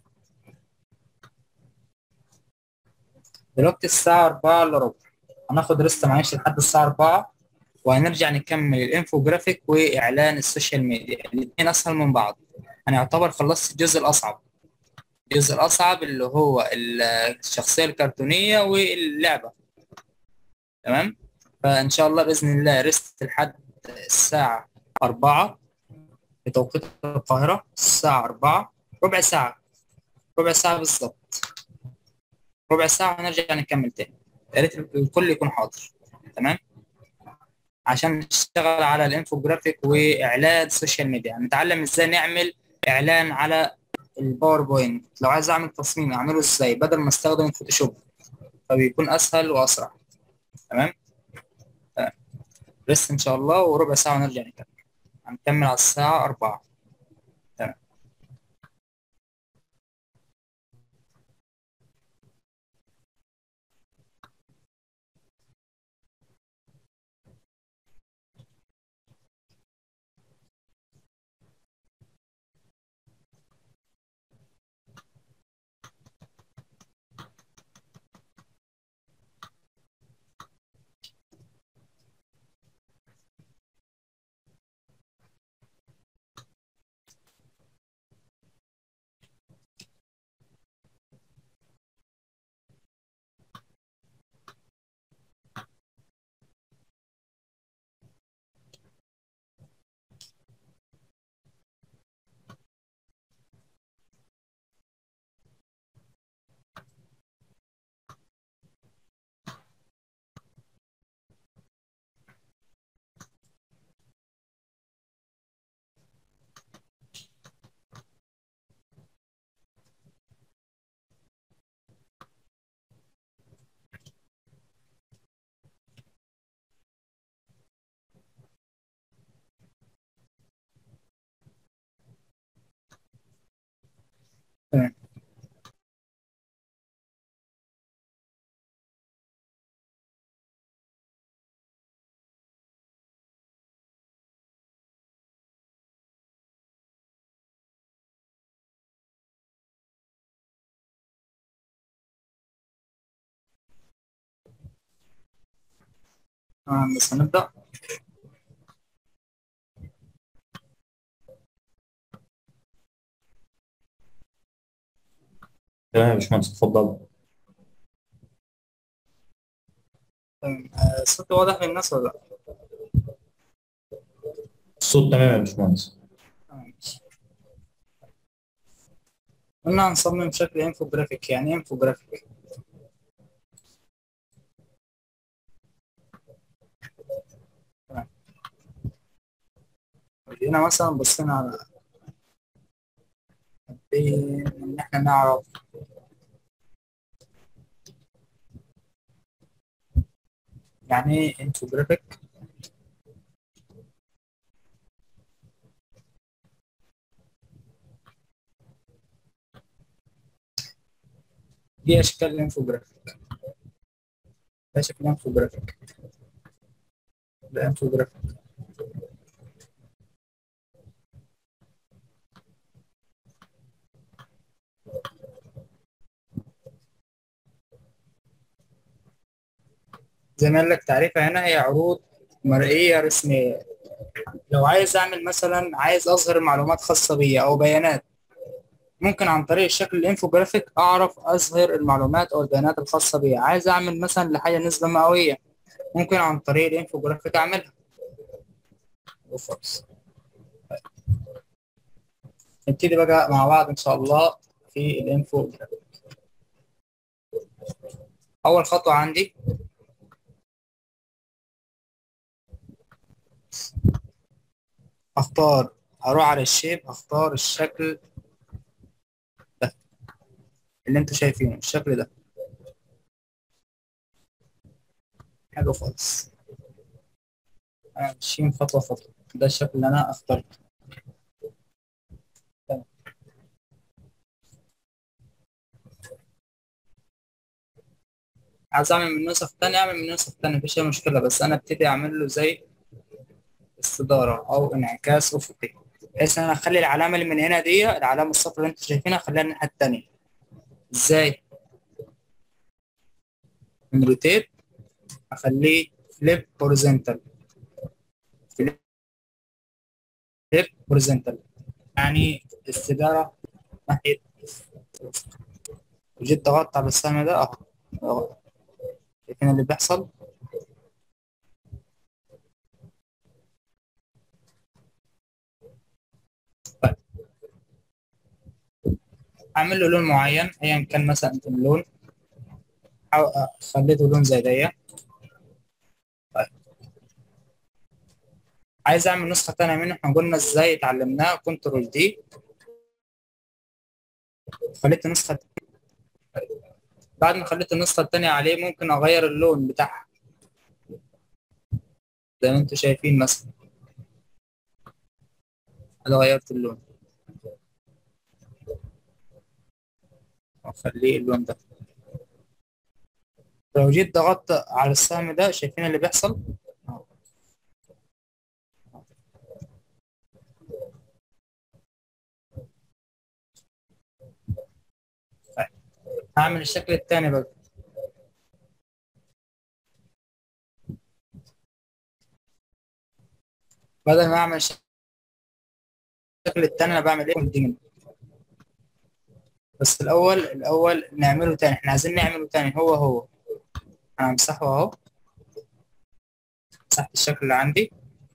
دلوقتي الساعه 4 الا ربع هناخد ريست معلش لحد الساعه 4 وهنرجع نكمل الانفوجرافيك واعلان السوشيال ميديا الاثنين اسهل من بعض انا يعتبر خلصت الجزء الاصعب الجزء الاصعب اللي هو الشخصيه الكرتونيه واللعبه تمام فان شاء الله باذن الله ريست لحد الساعه 4 بتوقيت القاهره الساعه 4 ربع ساعه ربع ساعه بالظبط ربع ساعه ونرجع نكمل تاني يا ريت الكل يكون حاضر تمام عشان نشتغل على الانفوجرافيك واعلان السوشيال ميديا نتعلم ازاي نعمل اعلان على الباوربوينت لو عايز اعمل تصميم اعمله ازاي بدل ما استخدم الفوتوشوب فبيكون اسهل واسرع تمام تمام ريست ان شاء الله وربع ساعه ونرجع نكمل هنكمل على الساعه 4 تمام تمام تمام بس هنبدأ تمام يا باشمهندس اتفضل تمام آه، الصوت واضح للناس ولا لا؟ الصوت تمام يا باشمهندس تمام ماشي. قلنا هنصمم شكل انفوجرافيك يعني ايه انفوجرافيك تمام جينا مثلا بصينا على حابين ان احنا نعرف يعني ايه انفوجرافيك دي اشكال الانفوجرافيك ده شكل انفوجرافيك ده انفوجرافيك زي ما قال لك تعريفها هنا هي عروض مرئية رسمية لو عايز أعمل مثلا عايز أظهر معلومات خاصة بيا أو بيانات ممكن عن طريق الشكل الانفوجرافيك أعرف أظهر المعلومات أو البيانات الخاصة بيا عايز أعمل مثلا لحاجة نسبة مئوية ممكن عن طريق الانفوجرافيك أعملها وفرص نبتدي بقى مع بعض إن شاء الله في الانفوجرافيك أول خطوة عندي اختار هروح على الشيب اختار الشكل ده اللي انتوا شايفينه الشكل ده حلو خالص انا ماشيين خطوه خطوه ده الشكل اللي انا اخترته تمام. عايز اعمل من نسخ تانية اعمل من نسخ تانية مفيش اي مشكله بس انا ابتدي اعمل له زي استدارة أو انعكاس أفقي بحيث إن أنا أخلي العلامة اللي من هنا دي العلامة الصفراء اللي أنتوا شايفينها أخليها الناحية التانية إزاي؟ من روتيت أخليه فليب هوريزونتال فليب هوريزونتال يعني استدارة ناحية وجيت ضغطت على السهم ده أهو أهو شايفين اللي بيحصل؟ اعمل له لون معين ايا كان مثلا اللون او خليته لون زي ده طيب عايز اعمل نسخه تانية منه احنا قلنا ازاي اتعلمناها كنترول دي خليت النسخة بعد ما خليت النسخة التانية عليه ممكن أغير اللون بتاعها زي ما انتوا شايفين مثلا أنا غيرت اللون أخليه اللون ده لو جيت ضغطت على السهم ده شايفين اللي بيحصل طيب. هعمل الشكل التاني بقى بدل ما اعمل الشكل التاني انا بعمل ايه كونتينيو بس الاول الاول نعمله تاني احنا عايزين نعمله تاني هو هو انا همسحه اهو مسحت الشكل اللي عندي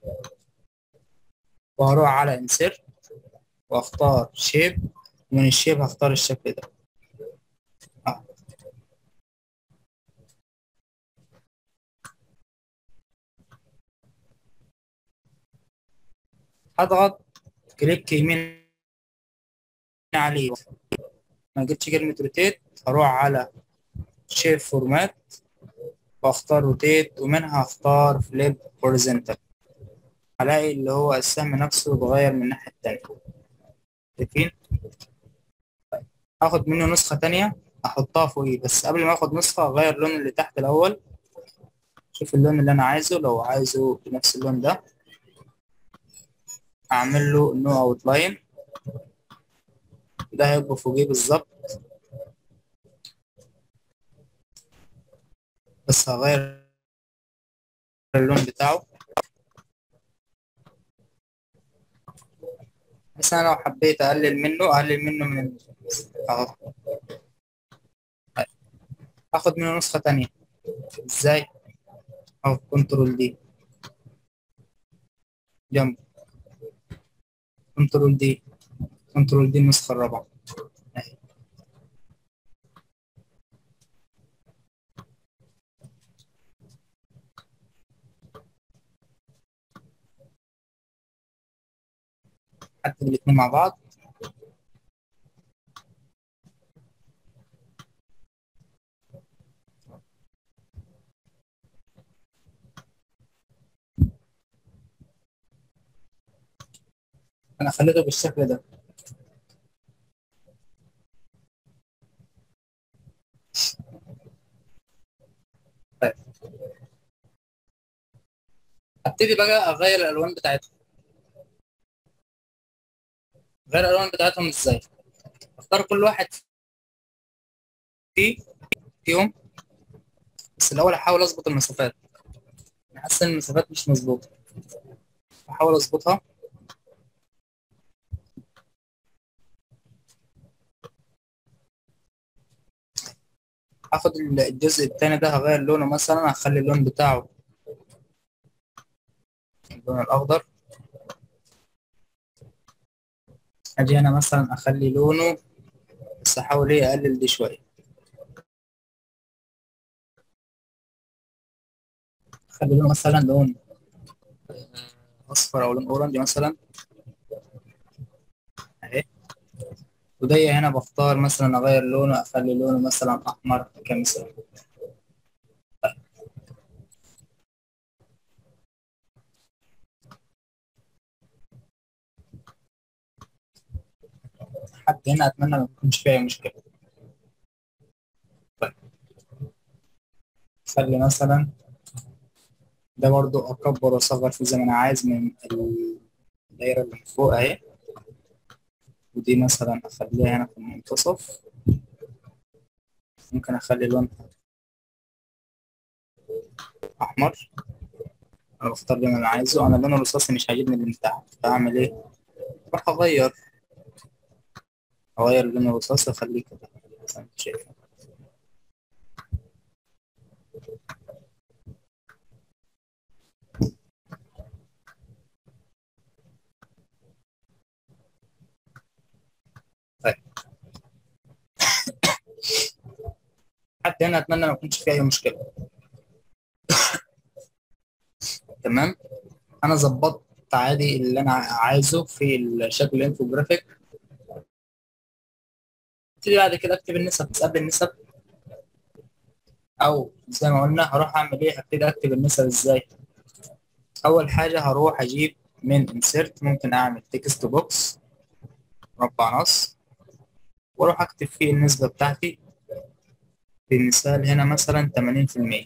وهروح على انسيرت واختار شيب ومن الشيب هختار الشكل ده آه. هضغط كليك يمين عليه ما جبتش كلمة روتيت هروح على شيب فورمات واختار روتيت ومنها اختار فليب هوريزونتال هلاقي اللي هو السهم نفسه اتغير من الناحية التانية شايفين طيب. هاخد منه نسخة تانية احطها فوقيه بس قبل ما اخد نسخة اغير اللون اللي تحت الاول شوف اللون اللي انا عايزه لو عايزه بنفس اللون ده اعمل له نو اوت لاين ده هيبقى فوقيه بالظبط بس هغير اللون بتاعه بس انا لو حبيت اقلل منه اقلل منه من اهو اخد منه نسخة تانية ازاي اهو كنترول دي جنب كنترول دي كنترول دي النسخة الرابعة اهي حتى الاتنين مع بعض انا خليته بالشكل ده طيب ابتدي بقى اغير الالوان بتاعتهم غير الالوان بتاعتهم ازاي اختار كل واحد فيه فيهم بس الاول احاول اظبط المسافات حاسس ان المسافات مش مظبوطه احاول اظبطها هاخد الجزء التاني ده هغير لونه مثلا هخلي اللون بتاعه اللون الاخضر اجي انا مثلا اخلي لونه بس احاول ايه اقلل دي شويه اخلي لونه مثلا لون اصفر او لون اورنج مثلا اهي ودي هنا بختار مثلا اغير لونه اخلي لونه مثلا احمر كمثال حد هنا اتمنى ما يكونش فيها مشكله طيب خلي مثلا ده برضو اكبر واصغر فيه زي ما انا عايز من الدايره اللي فوق اهي ودي مثلا اخليها هنا في المنتصف ممكن اخلي لونها احمر انا بختار اللون اللي انا عايزه انا اللون الرصاصي مش عاجبني اللي تحت فاعمل ايه راح اغير اغير اللون الرصاصي اخليه كده زي ما انت شايف طيب حتى هنا اتمنى ما يكونش فيه اي مشكله تمام انا ظبطت عادي اللي انا عايزه في الشكل الانفوجرافيك ابتدي بعد كده اكتب النسب بس قبل النسب او زي ما قلنا هروح اعمل ايه هبتدي اكتب النسب ازاي اول حاجه هروح اجيب من انسيرت ممكن اعمل تكست بوكس مربع نص واروح اكتب فيه النسبه بتاعتي بالمثال هنا مثلا 80%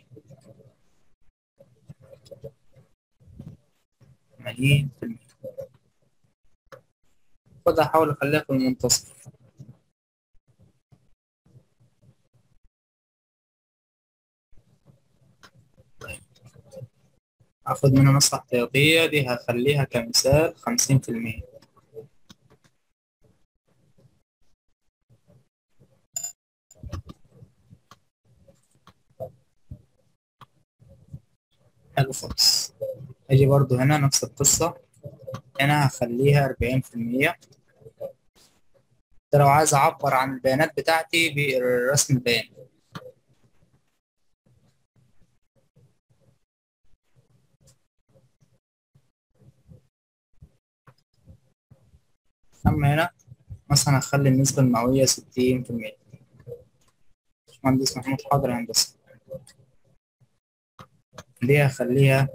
80% خد احاول اخليها في المنتصف هاخد منها نص احتياطية دي هخليها كمثال خمسين في المية حلو خالص اجي برضو هنا نفس القصة هنا هخليها أربعين في المية ده لو عايز أعبر عن البيانات بتاعتي بالرسم البياني أما هنا مثلا هخلي النسبة المئوية ستين في المية باشمهندس محمود حاضر يا هندسة دي هخليها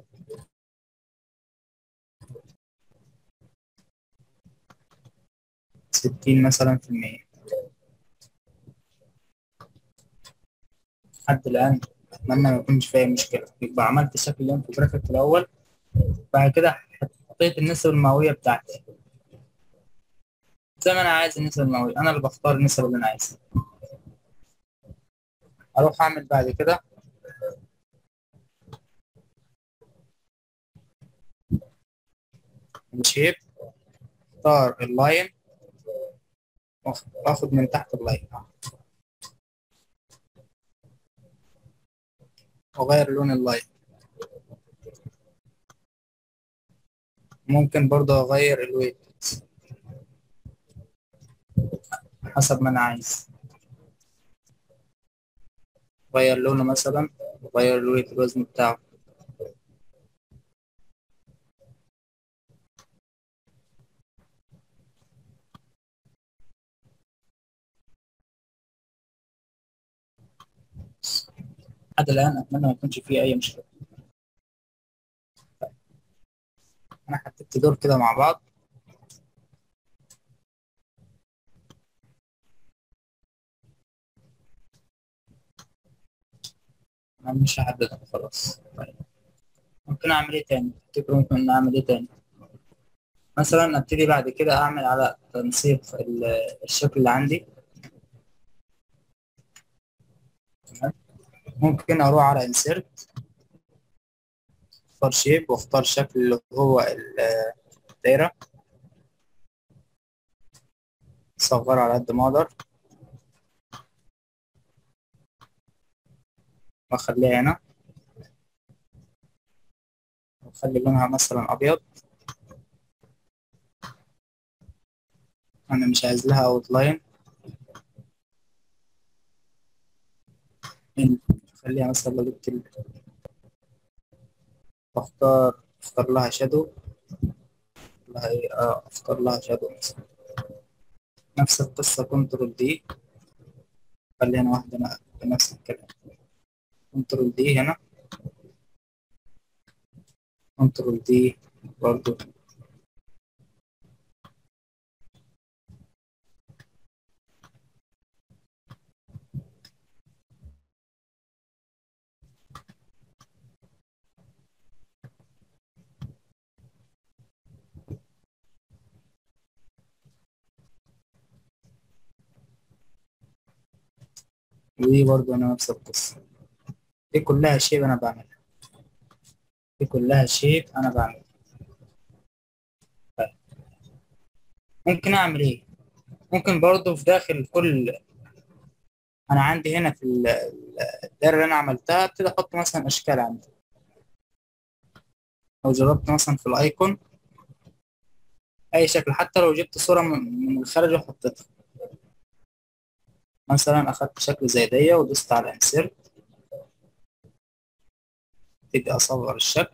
ستين مثلا في المية لحد الآن أتمنى ما يكونش فيها مشكلة يبقى عملت شكل الانفوجرافيك في الأول بعد كده حطيت النسب المئوية بتاعتي زي ما أنا عايز النسب المئوية أنا اللي بختار النسب اللي أنا عايزها أروح أعمل بعد كده الشيب اختار اللاين واخد من تحت اللاين واغير لون اللاين ممكن برضه اغير الويت حسب ما انا عايز غير لونه مثلا غير الويت الوزن بتاعه لحد الآن أتمنى ما يكونش فيه أي مشكلة أنا حطيت دول كده مع بعض أنا مش هحددها خلاص طيب ممكن أعمل إيه تاني؟ تفتكروا ممكن أعمل إيه تاني؟ مثلا أبتدي بعد كده أعمل على تنسيق الشكل اللي عندي تمام ممكن اروح على انسيرت اختار شيب واختار شكل اللي هو الدايرة اصغر على قد ما اقدر واخليها هنا واخلي لونها مثلا ابيض انا مش عايز لها اوتلاين خليها مثلا لو جبت ال... اختار اختار لها شادو لها ايه اه اختار لها شادو مثلا نفس القصة كنترول دي خلينا واحدة بنفس الكلام كنترول دي هنا كنترول دي برضو ودي برضو أنا نفس القصة دي كلها شيب أنا بعملها دي كلها شيب أنا بعملها طيب. ممكن أعمل إيه؟ ممكن برضو في داخل كل أنا عندي هنا في الدايرة اللي أنا عملتها أبتدي أحط مثلا أشكال عندي لو جربت مثلا في الأيكون أي شكل حتى لو جبت صورة من الخارج وحطيتها مثلا أخدت شكل زي دي ودوست على انسيرت ابتدي أصور الشكل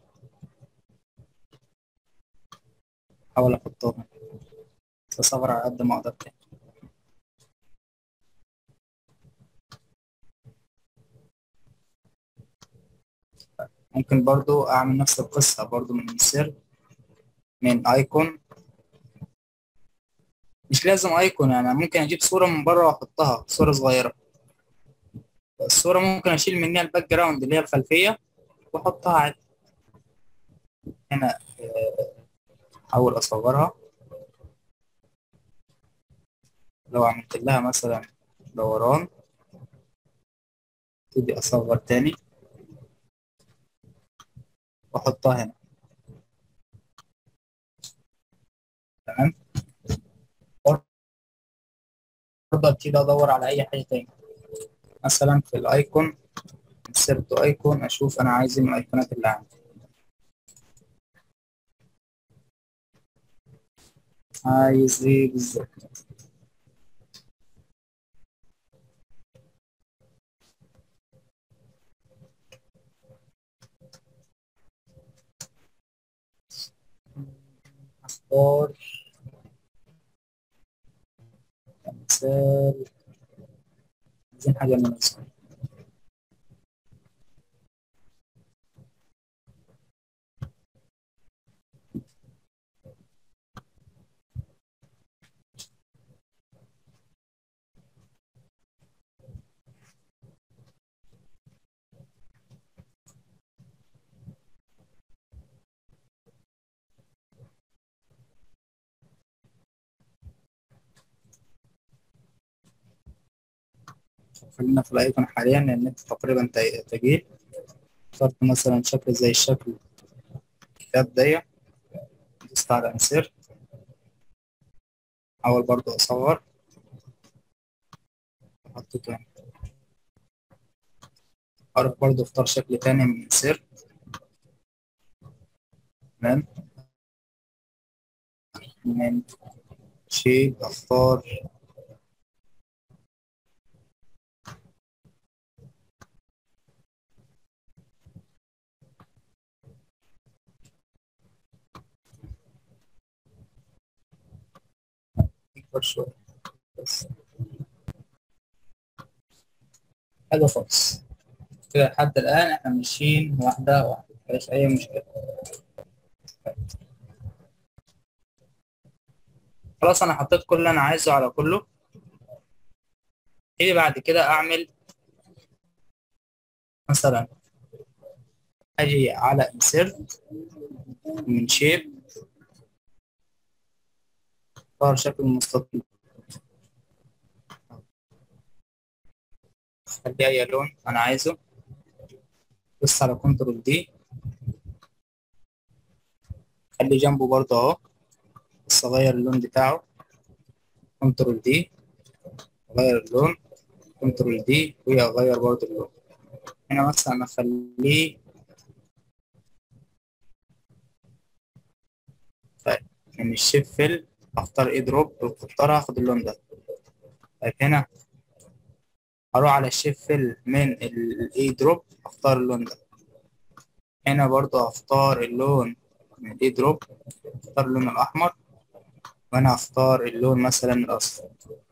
أحاول أحطهم أصور على قد ما أقدر تاني ممكن برضو اعمل نفس القصة برضو من insert من ايكون مش لازم ايكون يعني ممكن اجيب صورة من بره واحطها صورة صغيرة الصورة ممكن اشيل منها الباك جراوند اللي هي الخلفية واحطها عادي هنا احاول اصورها لو عملت لها مثلا دوران ابتدي اصور تاني واحطها هنا تمام برضه ابتدي ادور على اي حاجه تاني مثلا في الايكون انسرت ايكون اشوف انا عايز من الايقونات اللي عندي عايز ايه بالظبط اختار مثال عايزين حاجة مناسبة خلينا في الايقون حاليا لان انت تقريبا تجيل اخترت مثلا شكل زي الشكل الكتاب دي دوست على انسيرت احاول برضو اصور احطه تاني اروح برضو اختار شكل تاني من انسيرت تمام من شيب اختار اكبر شوية بس حلو خالص كده لحد الآن احنا ماشيين واحدة واحدة مفيش أي مشكلة خلاص أنا حطيت كل اللي أنا عايزه على كله إيه بعد كده أعمل مثلا أجي على insert من shape اختار شكل مستطيل خلي اي لون انا عايزه بص على كنترول دي خلي جنبه برضه اهو بس اغير اللون بتاعه كنترول دي اغير اللون كنترول دي واغير برضه اللون هنا مثلا اخليه طيب من الشيب فيل اختار اي دروب واختار هاخد اللون ده طيب هنا اروح على الشيب فيل من الاي دروب اختار اللون ده هنا برضو اختار اللون من الاي دروب اختار اللون الاحمر وانا اختار اللون مثلا الاصفر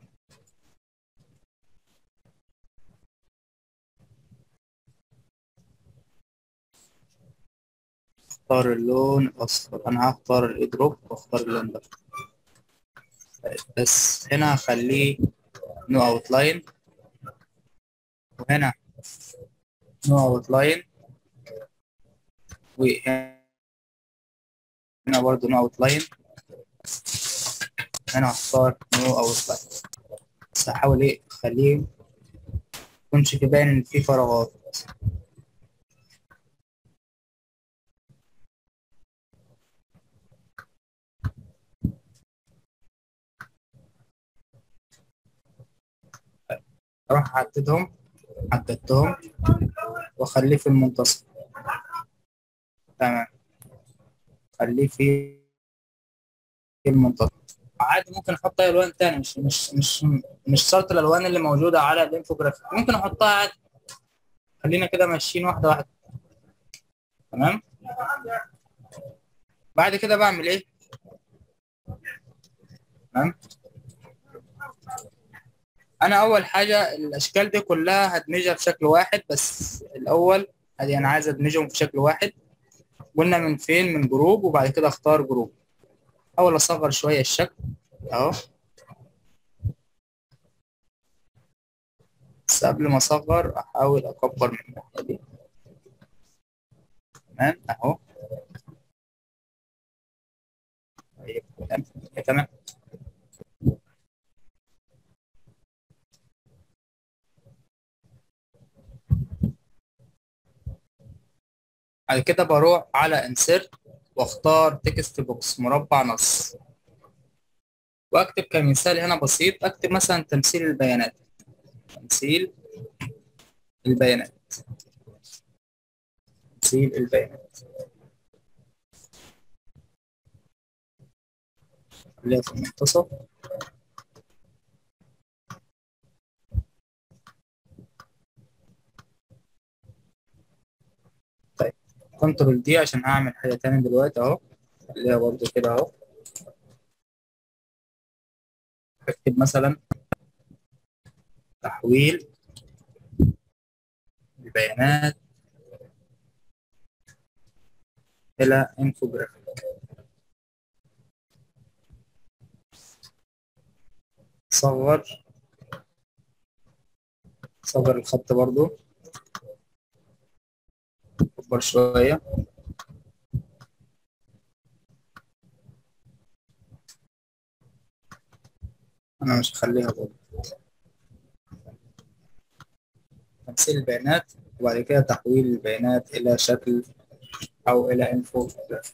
اختار اللون الاصفر انا هختار الاي دروب واختار اللون ده بس هنا هخليه نو اوتلاين وهنا نو اوتلاين وهنا برضو نو اوتلاين هنا هختار نو اوتلاين بس هحاول ايه اخليه ميكونش في باين ان في فراغات اروح احددهم حددتهم واخليه في المنتصف تمام خليه في المنتصف عادي ممكن احط اي الوان تاني مش مش مش مش شرط الالوان اللي موجوده على الانفوجرافيك ممكن احطها عادي خلينا كده ماشيين واحده واحده تمام بعد كده بعمل ايه تمام انا اول حاجه الاشكال دي كلها هدمجها في شكل واحد بس الاول ادي انا عايز ادمجهم في شكل واحد قلنا من فين من جروب وبعد كده اختار جروب اول اصغر شويه الشكل اهو بس قبل ما اصغر احاول اكبر من الناحيه دي تمام اهو طيب تمام تمام بعد كده بروح على انسيرت واختار تكست بوكس مربع نص واكتب كمثال هنا بسيط اكتب مثلا تمثيل البيانات تمثيل البيانات تمثيل البيانات خليها في المنتصف طيب كنترول دي عشان هعمل حاجة تاني دلوقتي اهو خليها برضو كده اهو اكتب مثلا تحويل البيانات إلى انفوجرافيك صغر صغر الخط برضو كبر شوية أنا مش هخليها برضو تمثيل البيانات وبعد كده تحويل البيانات إلى شكل أو إلى انفو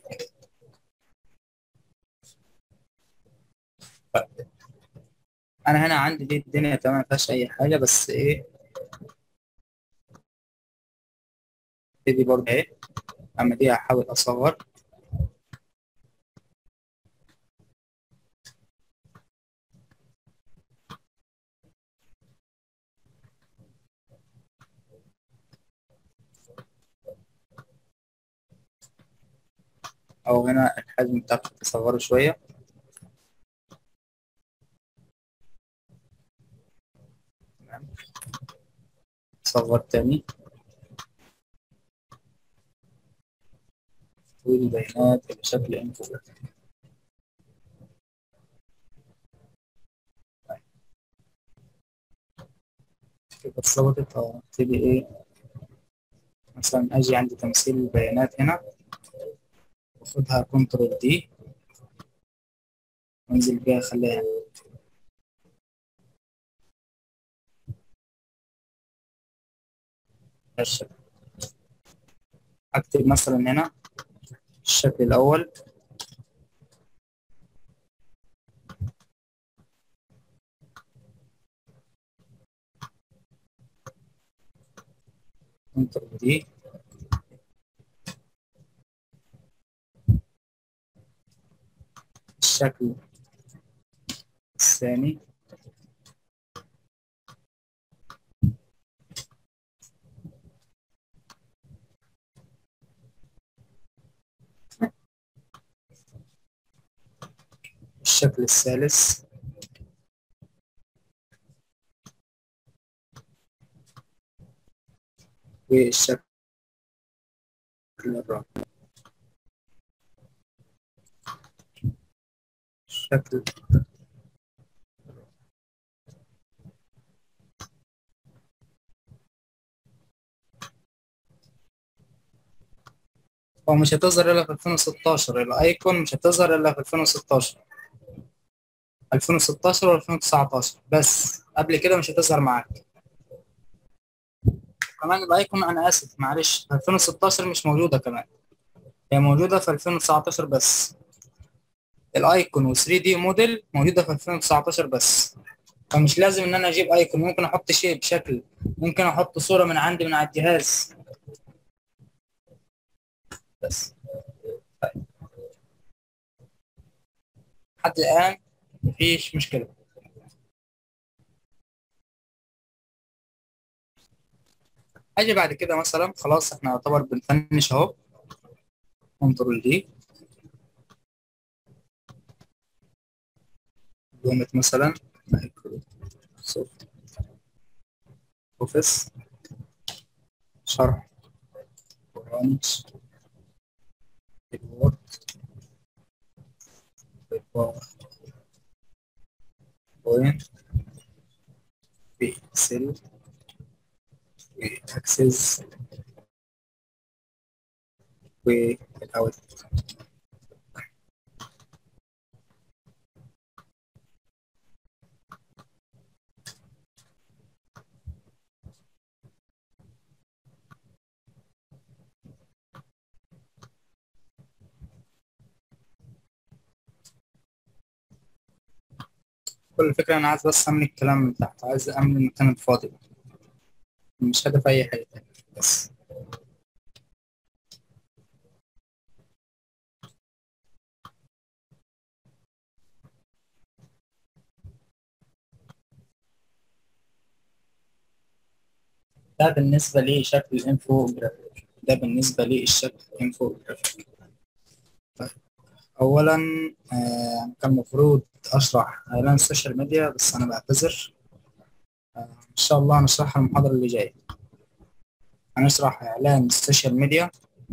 أنا هنا عندي دي الدنيا تمام مفيهاش أي حاجة بس إيه دي برضه إيه أما دي هحاول أصغر أو هنا الحجم بتاعته تصغره شوية تمام صغر تاني تحويل البيانات بشكل انفوجرافيك كده اتظبطت اه ابتدي ايه مثلا اجي عند تمثيل البيانات هنا واخدها كنترول دي وانزل بيها اخليها هنا الشكل اكتب مثلا هنا الشكل الاول كنترول دي الشكل الثاني الشكل الثالث والشكل الرابع الشكل هو مش هتظهر الا في 2016 الايكون مش هتظهر الا في 2016 2016 و 2019 بس قبل كده مش هتظهر معاك كمان الايكون انا اسف معلش في 2016 مش موجوده كمان هي موجوده في 2019 بس الايكون و 3 دي موديل موجوده في 2019 بس فمش لازم ان انا اجيب ايكون ممكن احط شيء بشكل ممكن احط صوره من عندي من على الجهاز بس طيب. لحد الان مفيش مشكله اجي بعد كده مثلا خلاص احنا يعتبر بنفنش اهو كنترول دي دومت مثلا مايكروسوفت اوفيس شرح launch الوورد بوينت في اكسل واكسس والاوت كل الفكرة أنا عايز بس أملي الكلام من تحت عايز أملي المكان الفاضي مش هدف أي حاجة تانية بس ده بالنسبة لشكل الانفو جرافيك ده بالنسبة للشكل الانفو جرافيك طيب أولا آه كان المفروض أشرح إعلان السوشيال ميديا بس أنا بعتذر آه إن شاء الله هنشرحها المحاضرة اللي جاية هنشرح إعلان السوشيال ميديا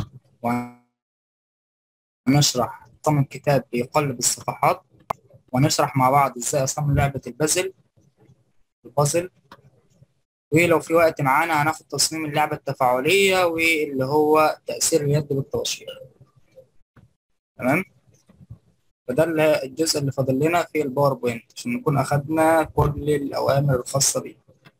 ونشرح نظام كتاب بيقلب الصفحات ونشرح مع بعض إزاي أصمم لعبة البازل البازل ولو في وقت معانا هناخد تصميم اللعبة التفاعلية واللي هو تأثير اليد بالطباشير تمام فده اللي- الجزء اللي فاضل لنا في الباوربوينت عشان نكون أخدنا كل الأوامر الخاصة بيه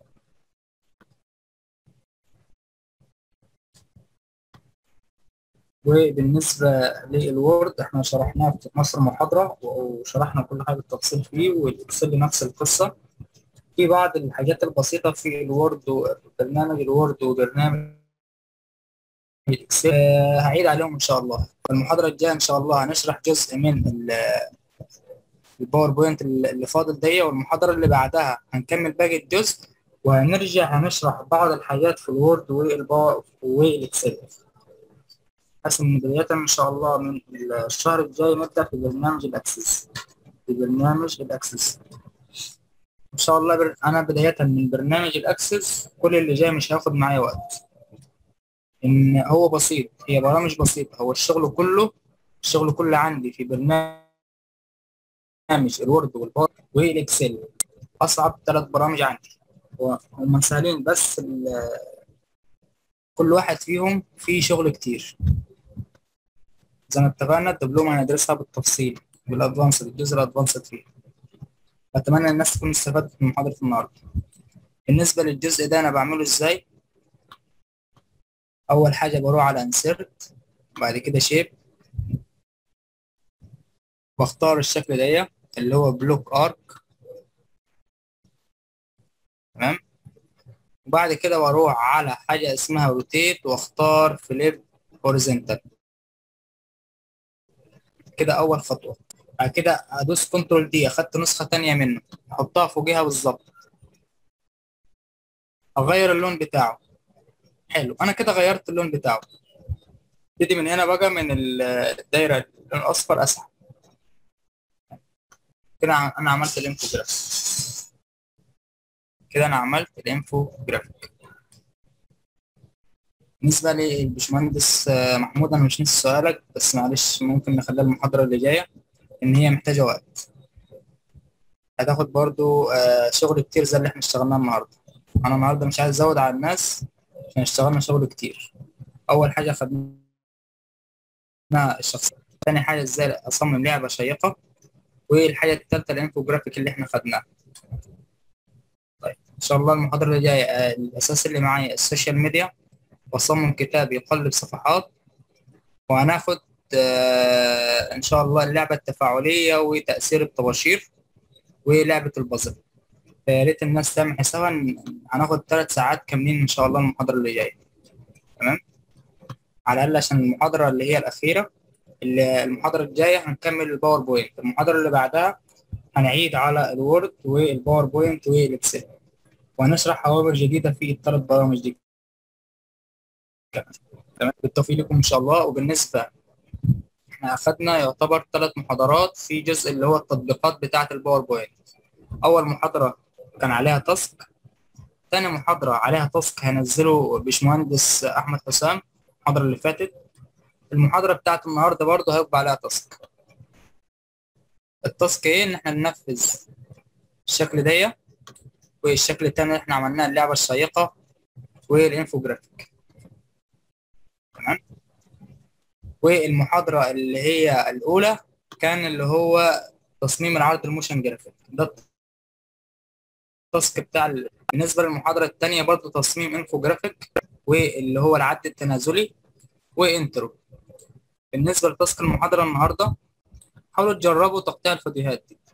وبالنسبة للوورد احنا شرحناه في 12 محاضرة وشرحنا كل حاجة بالتفصيل فيه والإكسل نفس القصة في بعض الحاجات البسيطة في الوورد وبرنامج الوورد وبرنامج الاكسل آه، هعيد عليهم ان شاء الله في المحاضرة الجاية ان شاء الله هنشرح جزء من ال- الباوربوينت اللي فاضل دي والمحاضرة اللي بعدها هنكمل باقي الجزء وهنرجع هنشرح بعض الحاجات في الوورد والباور والاكسل حاسس ان بداية ان شاء الله من الشهر الجاي نبدأ في برنامج الاكسس في برنامج الاكسس ان شاء الله بر... انا بداية من برنامج الاكسس كل اللي جاي مش هياخد معايا وقت ان هو بسيط هي برامج بسيطة هو الشغل كله الشغل كله عندي في برنامج الوورد والباور والاكسل اصعب ثلاث برامج عندي هو- هم سهلين بس ال... كل واحد فيهم فيه شغل كتير زي ما اتفقنا الدبلومة هندرسها بالتفصيل بالادفانسد الجزء الادفانسد فيه اتمنى الناس تكون استفادت من محاضرة النهاردة بالنسبة للجزء ده انا بعمله ازاي اول حاجة بروح على انسيرت بعد كده شيب واختار الشكل ده اللي هو بلوك ارك تمام وبعد كده بروح على حاجة اسمها روتيت واختار فليب هوريزونتال كده اول خطوة بعد كده ادوس كنترول دي اخدت نسخة تانية منه احطها فوقيها بالظبط اغير اللون بتاعه حلو انا كده غيرت اللون بتاعه ابتدي من هنا بقى من ال- الدايرة اللون الاصفر اسحب كده ع- انا عملت الانفوجرافيك كده انا عملت الانفوجرافيك بالنسبة للبشمهندس آه، محمود انا مش نسي سؤالك بس معلش ممكن نخليها المحاضرة اللي جاية ان هي محتاجة وقت هتاخد برضو آه، شغل كتير زي اللي احنا اشتغلناه النهاردة انا النهاردة مش عايز ازود على الناس عشان اشتغلنا شغل كتير اول حاجة خدناها الشخصية تاني حاجة ازاي اصمم لعبة شيقة والحاجة التالتة الانفوجرافيك اللي احنا خدناه طيب ان شاء الله المحاضرة اللي جاية آه، الاساس اللي معايا السوشيال ميديا واصمم كتاب يقلب صفحات وهناخد آه، ان شاء الله اللعبة التفاعلية وتأثير الطباشير ولعبة البازل يا ريت الناس تعمل حسابها إن هناخد ثلاث ساعات كاملين ان شاء الله المحاضرة اللي جاية تمام على الاقل عشان المحاضرة اللي هي الأخيرة اللي المحاضرة الجاية هنكمل الباوربوينت المحاضرة اللي بعدها هنعيد على الوورد والباوربوينت والاكسل وهنشرح أوامر جديدة في الثلاث برامج دي تمام بالتوفيق لكم إن شاء الله وبالنسبة احنا أخدنا يعتبر ثلاث محاضرات في جزء اللي هو التطبيقات بتاعة الباوربوينت أول محاضرة كان عليها تاسك تاني محاضرة عليها تاسك هنزله باشمهندس أحمد حسام المحاضرة اللي فاتت المحاضرة بتاعت النهاردة برضه هيبقى عليها تاسك التاسك ايه ان احنا ننفذ الشكل ده والشكل التاني اللي احنا عملناه اللعبة الشيقة والانفوجرافيك تمام والمحاضرة اللي هي الأولى كان اللي هو تصميم العرض الموشن جرافيك ده التاسك بتاع ال... بالنسبة للمحاضرة التانية برضه تصميم انفوجرافيك واللي هو العد التنازلي وانترو بالنسبة لتاسك المحاضرة النهاردة حاولوا تجربوا تقطيع الفيديوهات دي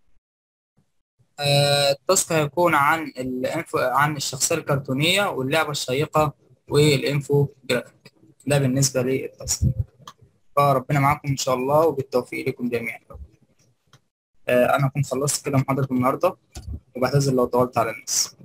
آه، التاسك هيكون عن الانفو عن الشخصية الكرتونية واللعبة الشيقة والانفو جرافيك ده بالنسبة للتاسك فربنا معاكم إن شاء الله وبالتوفيق لكم جميعا آه، أنا كنت خلصت كده محاضرة النهاردة وبعتذر لو طولت على الناس